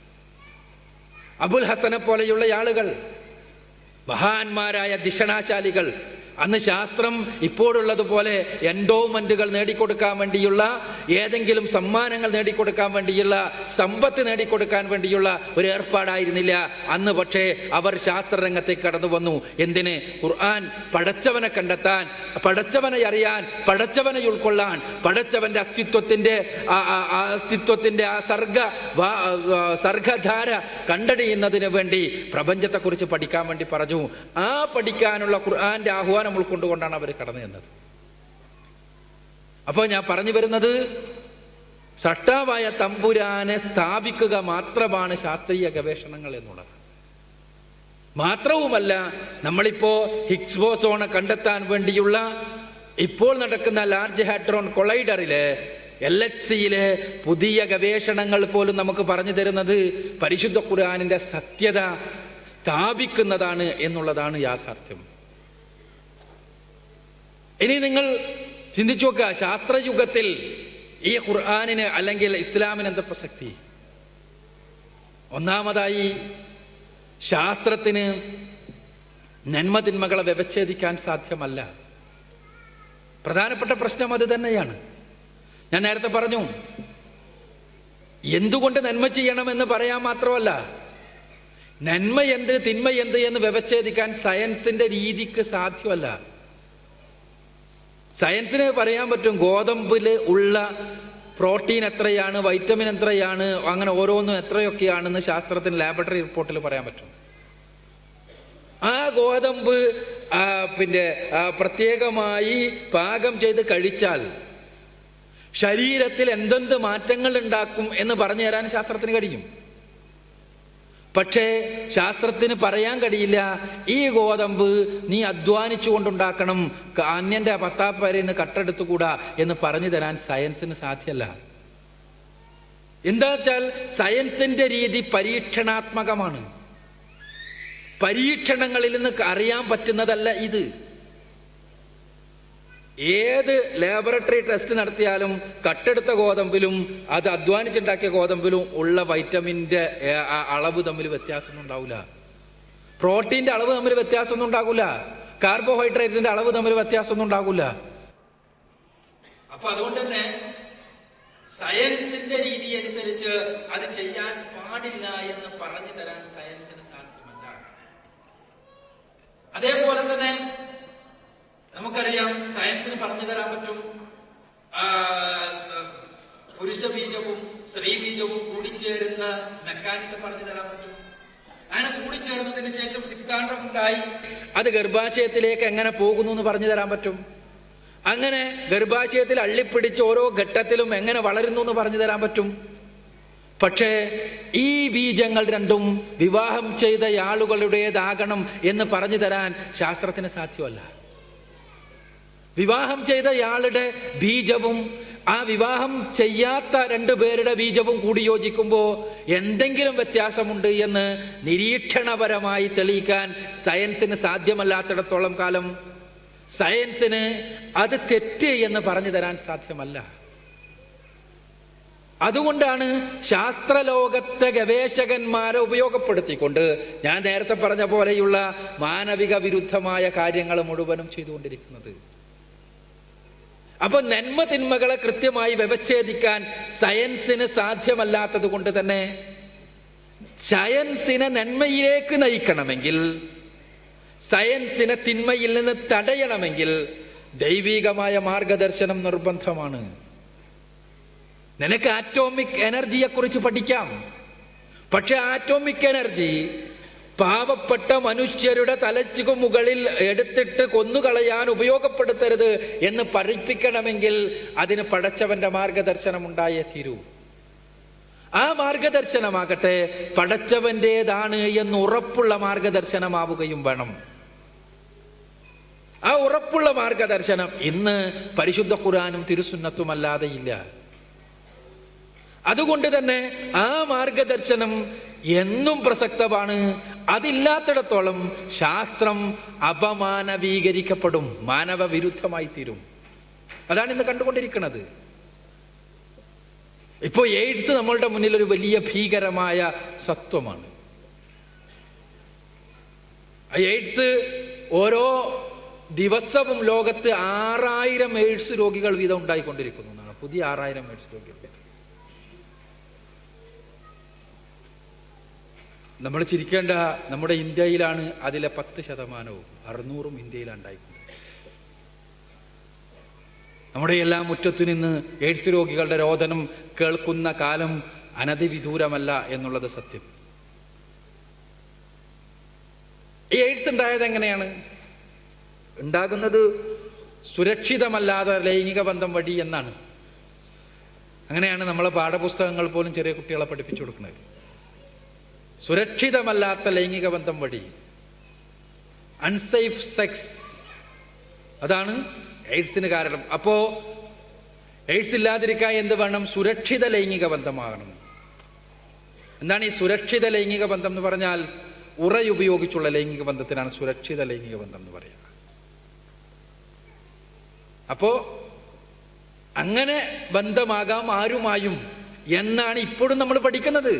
അബുൽ ഹസനെ പോലെയുള്ള ആളുകൾ മഹാന്മാരായ ദിഷണാശാലികൾ അന്ന് ശാസ്ത്രം ഇപ്പോഴുള്ളതുപോലെ എൻഡോമെന്റുകൾ നേടിക്കൊടുക്കാൻ വേണ്ടിയുള്ള ഏതെങ്കിലും സമ്മാനങ്ങൾ നേടിക്കൊടുക്കാൻ വേണ്ടിയുള്ള സമ്പത്ത് നേടിക്കൊടുക്കാൻ വേണ്ടിയുള്ള ഒരു ഏർപ്പാടായിരുന്നില്ല അന്ന് പക്ഷേ അവർ ശാസ്ത്രരംഗത്തേക്ക് കടന്നു വന്നു എന്തിന് ഖുർആൻ പടച്ചവനെ കണ്ടെത്താൻ പടച്ചവനെ അറിയാൻ പടച്ചവനെ ഉൾക്കൊള്ളാൻ പടച്ചവന്റെ അസ്തിത്വത്തിന്റെ ആ- ആ- ആ അസ്തിത്വത്തിന്റെ ആ സർഗ വാ- ആ, സർഗധാര കണ്ടടിയുന്നതിന് വേണ്ടി പ്രപഞ്ചത്തെക്കുറിച്ച് പഠിക്കാൻ വേണ്ടി പറഞ്ഞു ആ പഠിക്കാനുള്ള ഖുർആന്റെ ആഹ്വാനം ഉൾക്കൊണ്ടുകൊണ്ടാണ് അവർ കടന്നു ചെന്നത് അപ്പോൾ ഞാൻ പറഞ്ഞു വരുന്നത് സട്ടാവായ തമ്പുരാനെ സ്ഥാപിക്കുക മാത്രമാണ് ശാസ്ത്രീയ ഗവേഷണങ്ങൾ എന്നുള്ളത് മാത്രവുമല്ല നമ്മളിപ്പോ ഹിഗ്സ് ബോസോണെ കണ്ടെത്താൻ വേണ്ടിയുള്ള ഇപ്പോൾ നടക്കുന്ന ലാർജ് ഹാഡ്രോൺ കൊളൈഡറില് എൽ എച്ച് സിയിലെ പുതിയ ഗവേഷണങ്ങൾ പോലും നമുക്ക് പറഞ്ഞു തരുന്നത് പരിശുദ്ധ ഖുർആാനിന്റെ സത്യത സ്ഥാപിക്കുന്നതാണ് എന്നുള്ളതാണ് യാഥാർത്ഥ്യം ഇനി നിങ്ങൾ ചിന്തിച്ചു നോക്കുക ശാസ്ത്രയുഗത്തിൽ ഈ ഖുർആാനിന് അല്ലെങ്കിൽ ഇസ്ലാമിന് എന്താ പ്രസക്തി ഒന്നാമതായി ശാസ്ത്രത്തിന് നന്മതിന്മകളെ വ്യവച്ഛേദിക്കാൻ സാധ്യമല്ല പ്രധാനപ്പെട്ട പ്രശ്നം അത് തന്നെയാണ് ഞാൻ നേരത്തെ പറഞ്ഞു എന്തുകൊണ്ട് നന്മ ചെയ്യണമെന്ന് പറയാൻ മാത്രമല്ല നന്മ എന്ത് തിന്മ എന്ത് എന്ന് വ്യവച്ഛേദിക്കാൻ സയൻസിന്റെ രീതിക്ക് സാധ്യമല്ല സയൻസിന് പറയാൻ പറ്റും ഗോതമ്പില് ഉള്ള പ്രോട്ടീൻ എത്രയാണ് വൈറ്റമിൻ എത്രയാണ് അങ്ങനെ ഓരോന്നും എത്രയൊക്കെയാണെന്ന് ശാസ്ത്രത്തിന് ലാബറട്ടറി റിപ്പോർട്ടിൽ പറയാൻ പറ്റും ആ ഗോതമ്പ് ആ, പിന്നെ ആ, പ്രത്യേകമായി പാകം ചെയ്ത് കഴിച്ചാൽ ശരീരത്തിൽ എന്തെന്ത് മാറ്റങ്ങൾ ഉണ്ടാക്കും എന്ന് പറഞ്ഞു തരാൻ ശാസ്ത്രത്തിന് കഴിയും പക്ഷേ ശാസ്ത്രത്തിന് പറയാൻ കഴിയില്ല ഈ ഗോതമ്പ് നീ അധ്വാനിച്ചു കൊണ്ടുണ്ടാക്കണം ക- അന്യന്റെ പത്താപ്പരയിൽ നിന്ന് കട്ടെടുത്തുകൂടാ എന്ന് പറഞ്ഞു തരാൻ സയൻസിന് സാധ്യമല്ല എന്താ വെച്ചാൽ സയൻസിന്റെ രീതി പരീക്ഷണാത്മകമാണ് പരീക്ഷണങ്ങളിൽ നിന്ന് അറിയാൻ പറ്റുന്നതല്ല ഇത് ഏത് ലാബറട്ടറി ടെസ്റ്റ് നടത്തിയാലും കട്ടെടുത്ത ഗോതമ്പിലും അത് അധ്വാനിച്ചുണ്ടാക്കിയ ഗോതമ്പിലും ഉള്ള വൈറ്റമിന്റെ ഏ, ആ അളവ് തമ്മിൽ വ്യത്യാസമൊന്നും ഉണ്ടാവില്ല പ്രോട്ടീന്റെ അളവ് തമ്മിൽ വ്യത്യാസമൊന്നും ഉണ്ടാകില്ല കാർബോഹൈഡ്രേറ്റ്സിന്റെ അളവ് തമ്മിൽ വ്യത്യാസമൊന്നും ഉണ്ടാകില്ല അപ്പൊ അതുകൊണ്ട് തന്നെ സയൻസിന്റെ രീതി അനുസരിച്ച് അത് ചെയ്യാൻ പാടില്ല എന്ന് പറഞ്ഞു തരാൻ സയൻസിന് സാധ്യമല്ല അതേപോലെ തന്നെ നമുക്കറിയാം സയൻസിന് പറഞ്ഞു തരാൻ പറ്റും ആ, പുരുഷ ബീജവും സ്ത്രീ ബീജവും കൂടിച്ചേരുന്ന മെക്കാനിസം പറഞ്ഞു തരാൻ പറ്റും അങ്ങനെ കൂടിച്ചേർന്നതിന് ശേഷം സിദ്ധാന്തമുണ്ടായി അത് ഗർഭാശയത്തിലേക്ക് എങ്ങനെ പോകുന്നു എന്ന് പറഞ്ഞു തരാൻ പറ്റും അങ്ങനെ ഗർഭാശയത്തിൽ അള്ളിപ്പിടിച്ച് ഓരോ ഘട്ടത്തിലും എങ്ങനെ വളരുന്നു എന്ന് പറഞ്ഞു തരാൻ പറ്റും പക്ഷേ ഈ ബീജങ്ങൾ രണ്ടും വിവാഹം ചെയ്ത ആളുകളുടേതാകണം എന്ന് പറഞ്ഞു തരാൻ ശാസ്ത്രത്തിന് സാധ്യമല്ല വിവാഹം ചെയ്ത ഇയാളുടെ ബീജവും ആ വിവാഹം ചെയ്യാത്ത രണ്ടു പേരുടെ ബീജവും കൂടി യോജിക്കുമ്പോൾ എന്തെങ്കിലും വ്യത്യാസമുണ്ട് എന്ന് നിരീക്ഷണപരമായി തെളിയിക്കാൻ സയൻസിന് സാധ്യമല്ലാത്തിടത്തോളം കാലം സയൻസിന് അത് തെറ്റ് എന്ന് പറഞ്ഞു തരാൻ സാധ്യമല്ല അതുകൊണ്ടാണ് ശാസ്ത്രലോകത്തെ ഗവേഷകന്മാരെ ഉപയോഗപ്പെടുത്തിക്കൊണ്ട് ഞാൻ നേരത്തെ പറഞ്ഞ പോലെയുള്ള മാനവിക വിരുദ്ധമായ കാര്യങ്ങൾ മുഴുവനും ചെയ്തുകൊണ്ടിരിക്കുന്നത് അപ്പൊ നന്മ തിന്മകളെ കൃത്യമായി വ്യവച്ഛേദിക്കാൻ സയൻസിന് സാധ്യമല്ലാത്തത് കൊണ്ട് തന്നെ സയൻസിനെ നന്മയിലേക്ക് നയിക്കണമെങ്കിൽ സയൻസിനെ തിന്മയിൽ നിന്ന് തടയണമെങ്കിൽ ദൈവികമായ മാർഗദർശനം നിർബന്ധമാണ് നിനക്ക് ആറ്റോമിക് എനർജിയെ കുറിച്ച് പഠിക്കാം പക്ഷെ ആറ്റോമിക് എനർജി പാവപ്പെട്ട മനുഷ്യരുടെ തലച്ചുകു മുകളിൽ എടുത്തിട്ട് കൊന്നുകളയാൻ ഉപയോഗപ്പെടുത്തരുത് എന്ന് പഠിപ്പിക്കണമെങ്കിൽ അതിന് പടച്ചവന്റെ മാർഗദർശനം ഉണ്ടായേ തീരൂ ആ മാർഗദർശനമാകട്ടെ പടച്ചവന്റേതാണ് എന്ന് ഉറപ്പുള്ള മാർഗദർശനമാവുകയും വേണം ആ ഉറപ്പുള്ള മാർഗദർശനം ഇന്ന് പരിശുദ്ധ ഖുറാനും തിരുസുന്നത്തുമല്ലാതെ ഇല്ല അതുകൊണ്ട് തന്നെ ആ മാർഗദർശനം എന്നും പ്രസക്തമാണ് അതില്ലാത്തിടത്തോളം ശാസ്ത്രം അപമാനവീകരിക്കപ്പെടും മാനവ വിരുദ്ധമായി തീരും അതാണ് ഇന്ന് കണ്ടുകൊണ്ടിരിക്കുന്നത് ഇപ്പോ എയ്ഡ്സ് നമ്മളുടെ മുന്നിൽ ഒരു വലിയ ഭീകരമായ സത്വമാണ് ആ എയ്ഡ്സ് ഓരോ ദിവസവും ലോകത്ത് ആറായിരം എയ്ഡ്സ് രോഗികൾ വീതം ഉണ്ടായിക്കൊണ്ടിരിക്കുന്നു എന്നാണ് പുതിയ ആറായിരം എയ്ഡ്സ് രോഗികൾ നമ്മൾ ചിരിക്കേണ്ട നമ്മുടെ ഇന്ത്യയിലാണ് അതിലെ പത്ത് ശതമാനവും അറുന്നൂറും ഇന്ത്യയിലാണ് ഉണ്ടായിക്കൊണ്ടിരിക്കുന്നത് നമ്മുടെ എല്ലാ മുറ്റത്തു നിന്ന് എയ്ഡ്സ് രോഗികളുടെ രോദനം കേൾക്കുന്ന കാലം അനധിവിദൂരമല്ല എന്നുള്ളത് സത്യം ഈ എയ്ഡ്സ് ഉണ്ടായത് എങ്ങനെയാണ് ഉണ്ടാകുന്നത് സുരക്ഷിതമല്ലാതെ ലൈംഗിക ബന്ധം വഴി എന്നാണ് അങ്ങനെയാണ് നമ്മളെ പാഠപുസ്തകങ്ങൾ പോലും ചെറിയ കുട്ടികളെ പഠിപ്പിച്ചു കൊടുക്കുന്നത് സുരക്ഷിതമല്ലാത്ത ലൈംഗിക ബന്ധം വഴി അൺസേഫ് സെക്സ് അതാണ് എയ്ഡ്സിന് കാരണം അപ്പോ എയ്ഡ്സ് ഇല്ലാതിരിക്കാൻ എന്ത് വേണം സുരക്ഷിത ലൈംഗിക ബന്ധമാകണം എന്താണ് ഈ സുരക്ഷിത ലൈംഗിക ബന്ധം എന്ന് പറഞ്ഞാൽ ഉറയുപയോഗിച്ചുള്ള ലൈംഗിക ബന്ധത്തിനാണ് സുരക്ഷിത ലൈംഗിക ബന്ധം എന്ന് പറയുക അപ്പോ അങ്ങനെ ബന്ധമാകാം ആരുമായും എന്നാണ് ഇപ്പോഴും നമ്മൾ പഠിക്കുന്നത്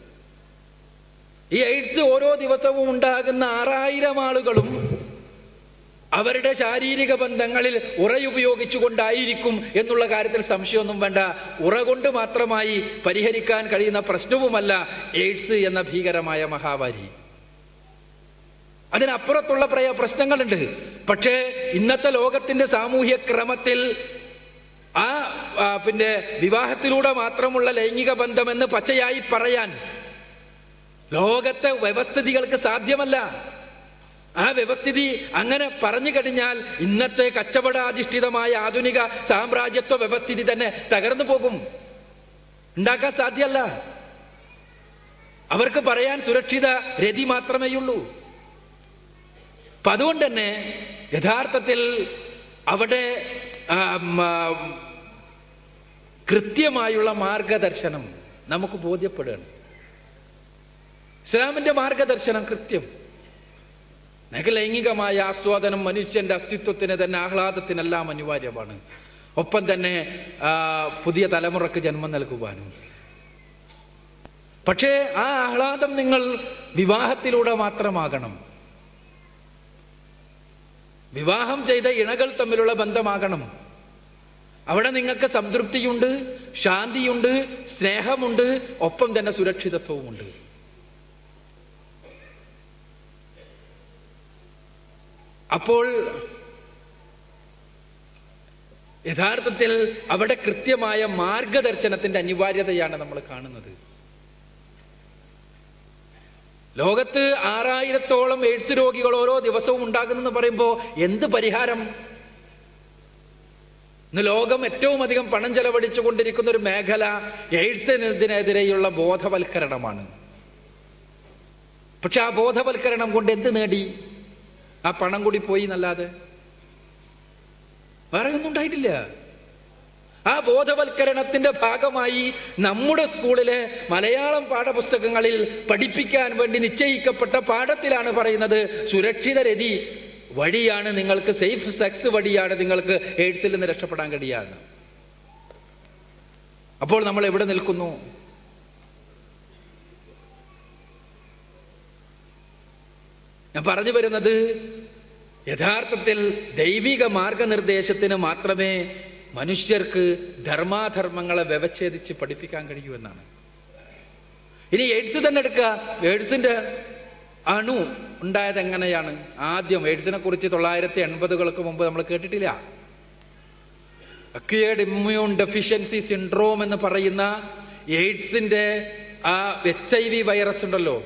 ഈ എയ്ഡ്സ് ഓരോ ദിവസവും ഉണ്ടാകുന്ന ആറായിരം ആളുകളും അവരുടെ ശാരീരിക ബന്ധങ്ങളിൽ ഉറയുപയോഗിച്ചുകൊണ്ടായിരിക്കും എന്നുള്ള കാര്യത്തിൽ സംശയമൊന്നും വേണ്ട ഉറ കൊണ്ട് മാത്രമായി പരിഹരിക്കാൻ കഴിയുന്ന പ്രശ്നവുമല്ല എയ്ഡ്സ് എന്ന ഭീകരമായ മഹാമാരി അതിനപ്പുറത്തുള്ള പ്രയ പ്രശ്നങ്ങളുണ്ട് പക്ഷേ ഇന്നത്തെ ലോകത്തിന്റെ സാമൂഹ്യ ക്രമത്തിൽ ആ ആ, പിന്നെ വിവാഹത്തിലൂടെ മാത്രമുള്ള ലൈംഗിക ബന്ധമെന്ന് പച്ചയായി പറയാൻ ലോകത്തെ വ്യവസ്ഥിതികൾക്ക് സാധ്യമല്ല ആ വ്യവസ്ഥിതി അങ്ങനെ പറഞ്ഞു കഴിഞ്ഞാൽ ഇന്നത്തെ കച്ചവടാധിഷ്ഠിതമായ ആധുനിക സാമ്രാജ്യത്വ വ്യവസ്ഥിതി തന്നെ തകർന്നു പോകും ഉണ്ടാക്കാൻ സാധ്യമല്ല അവർക്ക് പറയാൻ സുരക്ഷിത രതി മാത്രമേയുള്ളൂ അപ്പൊ അതുകൊണ്ട് തന്നെ യഥാർത്ഥത്തിൽ അവിടെ ആ, ഉം, ആ, കൃത്യമായുള്ള മാർഗദർശനം നമുക്ക് ബോധ്യപ്പെടുകയാണ് ഇസ്ലാമിന്റെ മാർഗദർശനം കൃത്യം നിനക്ക് ലൈംഗികമായ ആസ്വാദനം മനുഷ്യന്റെ അസ്തിത്വത്തിന് തന്നെ ആഹ്ലാദത്തിനെല്ലാം അനിവാര്യമാണ് ഒപ്പം തന്നെ ആ, പുതിയ തലമുറക്ക് ജന്മം നൽകുവാനും പക്ഷേ ആ ആഹ്ലാദം നിങ്ങൾ വിവാഹത്തിലൂടെ മാത്രമാകണം വിവാഹം ചെയ്ത ഇണകൾ തമ്മിലുള്ള ബന്ധമാകണം അവിടെ നിങ്ങൾക്ക് സംതൃപ്തിയുണ്ട് ശാന്തിയുണ്ട് സ്നേഹമുണ്ട് ഒപ്പം തന്നെ സുരക്ഷിതത്വവുമുണ്ട് അപ്പോൾ യഥാർത്ഥത്തിൽ അവിടെ കൃത്യമായ മാർഗദർശനത്തിന്റെ അനിവാര്യതയാണ് നമ്മൾ കാണുന്നത് ലോകത്ത് ആറായിരത്തോളം എയ്ഡ്സ് രോഗികൾ ഓരോ ദിവസവും ഉണ്ടാകുന്നെന്ന് പറയുമ്പോൾ എന്ത് പരിഹാരം ഇന്ന് ലോകം ഏറ്റവും അധികം പണം ചെലവഴിച്ചുകൊണ്ടിരിക്കുന്ന ഒരു മേഖല എയ്ഡ്സിനെതിരെയുള്ള ബോധവൽക്കരണമാണ് പക്ഷെ ആ ബോധവൽക്കരണം കൊണ്ട് എന്ത് നേടി ആ പണം കൂടി പോയി എന്നല്ലാതെ വേറെ ഒന്നും ഉണ്ടായിട്ടില്ല ആ ബോധവൽക്കരണത്തിന്റെ ഭാഗമായി നമ്മുടെ സ്കൂളിലെ മലയാളം പാഠപുസ്തകങ്ങളിൽ പഠിപ്പിക്കാൻ വേണ്ടി നിശ്ചയിക്കപ്പെട്ട പാഠത്തിലാണ് പറയുന്നത് സുരക്ഷിത രതി വഴിയാണ് നിങ്ങൾക്ക് സേഫ് സെക്സ് വഴിയാണ് നിങ്ങൾക്ക് എയ്ഡ്സിൽ നിന്ന് രക്ഷപ്പെടാൻ കഴിയാന്ന് അപ്പോൾ നമ്മൾ എവിടെ നിൽക്കുന്നു ഞാൻ പറഞ്ഞു വരുന്നത് യഥാർത്ഥത്തിൽ ദൈവിക മാർഗനിർദ്ദേശത്തിന് മാത്രമേ മനുഷ്യർക്ക് ധർമാധർമ്മങ്ങളെ വ്യവച്ഛേദിച്ച് പഠിപ്പിക്കാൻ കഴിയൂ എന്നാണ് ഇനി എയ്ഡ്സ് തന്നെ എടുക്കുക എയ്ഡ്സിന്റെ അണു ഉണ്ടായത് എങ്ങനെയാണ് ആദ്യം എയ്ഡ്സിനെ കുറിച്ച് തൊള്ളായിരത്തി എൺപതുകൾക്ക് മുമ്പ് നമ്മൾ കേട്ടിട്ടില്ല അക്വേർഡ് ഇമ്മ്യൂൺ ഡെഫിഷ്യൻസി സിൻഡ്രോം എന്ന് പറയുന്ന എയ്ഡ്സിന്റെ ആ എച്ച് ഐ വി വൈറസ് ഉണ്ടല്ലോ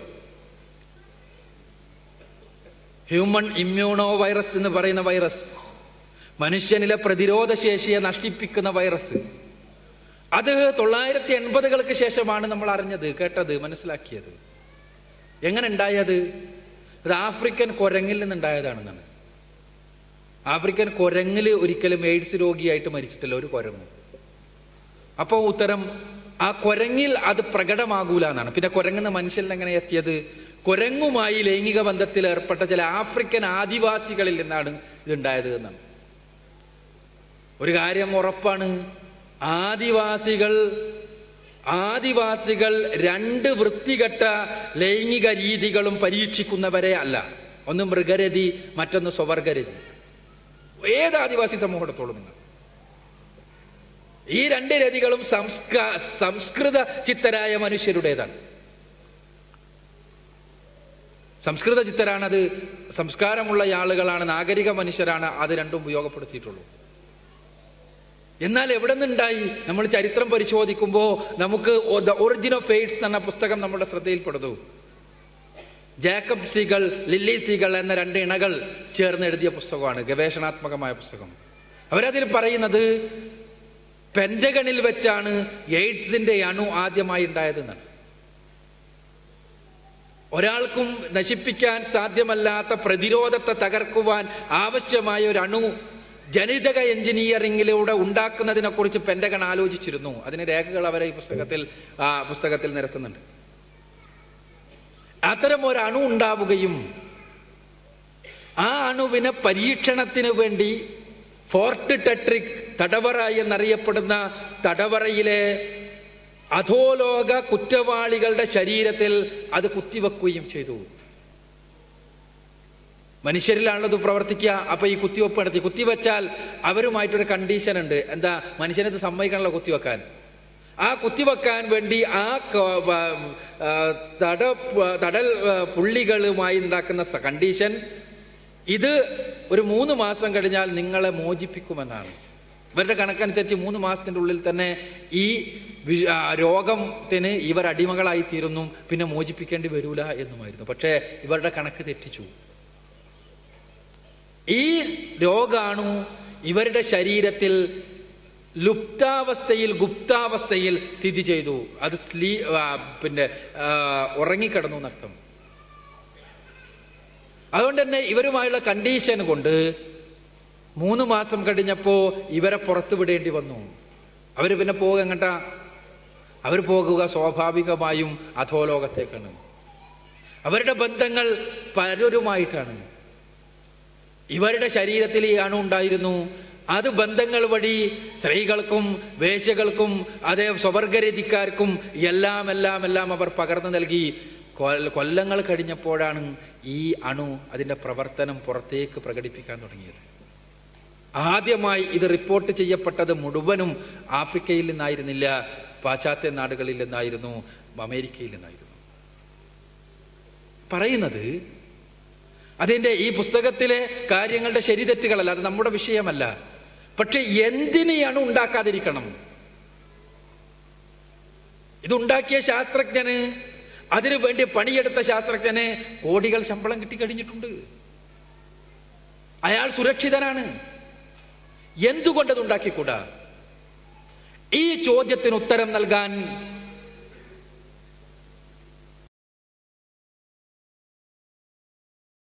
ഹ്യൂമൺ ഇമ്മ്യൂണോ വൈറസ് എന്ന് പറയുന്ന വൈറസ് മനുഷ്യനിലെ പ്രതിരോധ ശേഷിയെ നശിപ്പിക്കുന്ന വൈറസ് അത് തൊള്ളായിരത്തി എൺപതുകൾക്ക് ശേഷമാണ് നമ്മൾ അറിഞ്ഞത് കേട്ടത് മനസ്സിലാക്കിയത് എങ്ങനെ ഉണ്ടായത് അത് ആഫ്രിക്കൻ കുരങ്ങിൽ നിന്നുണ്ടായതാണെന്നാണ് ആഫ്രിക്കൻ കുരങ്ങിൽ ഒരിക്കലും എയ്ഡ്സ് രോഗിയായിട്ട് മരിച്ചിട്ടില്ല ഒരു കുരങ്ങ് അപ്പോൾ ഉത്തരം ആ കുരങ്ങിൽ അത് പ്രകടമാകൂല എന്നാണ് പിന്നെ കുരങ്ങുന്ന മനുഷ്യനിൽ എങ്ങനെ എത്തിയത് കുരങ്ങുമായി ലൈംഗിക ബന്ധത്തിൽ ഏർപ്പെട്ട ചില ആഫ്രിക്കൻ ആദിവാസികളിൽ നിന്നാണ് ഇതുണ്ടായത് എന്നാണ് ഒരു കാര്യം ഉറപ്പാണ് ആദിവാസികൾ ആദിവാസികൾ രണ്ട് വൃത്തികെട്ട ലൈംഗിക രീതികളും പരീക്ഷിക്കുന്നവരെ അല്ല ഒന്ന് മൃഗരതി മറ്റൊന്ന് സ്വവർഗരതി ഏത് ആദിവാസി സമൂഹം എടുത്തോളും നിങ്ങൾ ഈ രണ്ട് രതികളും സംസ്കാ സംസ്കൃത ചിത്തരായ മനുഷ്യരുടേതാണ് സംസ്കൃത ചിത്തരാണത് സംസ്കാരമുള്ള ആളുകളാണ് നാഗരിക മനുഷ്യരാണ് അത് രണ്ടും ഉപയോഗപ്പെടുത്തിയിട്ടുള്ളൂ എന്നാൽ എവിടെ നിന്നുണ്ടായി നമ്മൾ ചരിത്രം പരിശോധിക്കുമ്പോൾ നമുക്ക് ദ ഒറിജിൻ ഓഫ് എയ്ഡ്സ് എന്ന പുസ്തകം നമ്മുടെ ശ്രദ്ധയിൽപ്പെടുന്നു ജാക്കബ് സീകൾ ലില്ലി സീകൾ എന്ന രണ്ട് ഇണകൾ ചേർന്ന് എഴുതിയ പുസ്തകമാണ് ഗവേഷണാത്മകമായ പുസ്തകം അവരതിൽ പറയുന്നത് പെൻറ്റഗണിൽ വെച്ചാണ് എയ്ഡ്സിന്റെ അണു ആദ്യമായി ഉണ്ടായതെന്നാണ് ഒരാൾക്കും നശിപ്പിക്കാൻ സാധ്യമല്ലാത്ത പ്രതിരോധത്തെ തകർക്കുവാൻ ആവശ്യമായ ഒരു അണു ജനിതക എഞ്ചിനീയറിംഗിലൂടെ ഉണ്ടാക്കുന്നതിനെ കുറിച്ച് പെൻഡഗൺ ആലോചിച്ചിരുന്നു അതിന് രേഖകൾ അവരെ ഈ പുസ്തകത്തിൽ ആ പുസ്തകത്തിൽ നിരത്തുന്നുണ്ട് അത്തരം ഒരു അണു ഉണ്ടാവുകയും ആ അണുവിനെ പരീക്ഷണത്തിന് വേണ്ടി ഫോർട്ട് ടെട്രിക് തടവറ എന്നറിയപ്പെടുന്ന തടവറയിലെ അധോലോക കുറ്റവാളികളുടെ ശരീരത്തിൽ അത് കുത്തിവെക്കുകയും ചെയ്തു മനുഷ്യരിലാണല്ലോ ഇത് പ്രവർത്തിക്കുക അപ്പൊ ഈ കുത്തിവെപ്പ് നടത്തി കുത്തിവെച്ചാൽ അവരുമായിട്ടൊരു കണ്ടീഷൻ ഉണ്ട് എന്താ മനുഷ്യനത് സമ്മതിക്കണല്ലോ കുത്തിവെക്കാൻ ആ കുത്തിവെക്കാൻ വേണ്ടി ആ ക- വ- ആ, തട തടൽ ആ, പുള്ളികളുമായി ഉണ്ടാക്കുന്ന സ- കണ്ടീഷൻ ഇത് ഒരു മൂന്ന് മാസം കഴിഞ്ഞാൽ നിങ്ങളെ മോചിപ്പിക്കുമെന്നാണ് ഇവരുടെ കണക്കനുസരിച്ച് മൂന്ന് മാസത്തിന്റെ ഉള്ളിൽ തന്നെ ഈ വി- ആ, രോഗത്തിന് ഇവർ അടിമകളായി തീരുന്നു പിന്നെ മോചിപ്പിക്കേണ്ടി വരൂല എന്നുമായിരുന്നു പക്ഷേ ഇവരുടെ കണക്ക് തെറ്റിച്ചു ഈ രോഗാണു ഇവരുടെ ശരീരത്തിൽ ലുപ്താവസ്ഥയിൽ ഗുപ്താവസ്ഥയിൽ സ്ഥിതി ചെയ്തു അത് സ്ലീ ആ, പിന്നെ ആ, ഉറങ്ങിക്കിടന്നു എന്നർത്ഥം അതുകൊണ്ട് തന്നെ ഇവരുമായുള്ള കണ്ടീഷൻ കൊണ്ട് മൂന്ന് മാസം കഴിഞ്ഞപ്പോ ഇവരെ പുറത്തു വിടേണ്ടി വന്നു അവര് പിന്നെ പോകുക എങ്ങട്ടാ അവർ പോകുക സ്വാഭാവികമായും അധോലോകത്തേക്കാണ് അവരുടെ ബന്ധങ്ങൾ പലരുമായിട്ടാണ് ഇവരുടെ ശരീരത്തിൽ ഈ അണു ഉണ്ടായിരുന്നു അത് ബന്ധങ്ങൾ വഴി സ്ത്രീകൾക്കും വേശ്യകൾക്കും അതേ സ്വവർഗരതിക്കാർക്കും എല്ലാം എല്ലാം എല്ലാം അവർ പകർന്നു നൽകി കൊൽ- കൊല്ലങ്ങൾ കഴിഞ്ഞപ്പോഴാണ് ഈ അണു അതിന്റെ പ്രവർത്തനം പുറത്തേക്ക് പ്രകടിപ്പിക്കാൻ തുടങ്ങിയത് ആദ്യമായി ഇത് റിപ്പോർട്ട് ചെയ്യപ്പെട്ടത് മുഴുവനും ആഫ്രിക്കയിൽ നിന്നായിരുന്നില്ല പാശ്ചാത്യ നാടുകളിൽ നിന്നായിരുന്നു അമേരിക്കയിൽ നിന്നായിരുന്നു പറയുന്നത് അതിന്റെ ഈ പുസ്തകത്തിലെ കാര്യങ്ങളുടെ ശരിതെറ്റുകളല്ല അത് നമ്മുടെ വിഷയമല്ല പക്ഷെ എന്തിനെയാണ് ഉണ്ടാക്കാതിരിക്കണം ഇതുണ്ടാക്കിയ ശാസ്ത്രജ്ഞന് അതിനു വേണ്ടി പണിയെടുത്ത ശാസ്ത്രജ്ഞന് കോടികൾ ശമ്പളം കിട്ടിക്കഴിഞ്ഞിട്ടുണ്ട് അയാൾ സുരക്ഷിതനാണ് എന്തുകൊണ്ടത് ഉണ്ടാക്കിക്കൂടാ ഈ ചോദ്യത്തിന് ഉത്തരം നൽകാൻ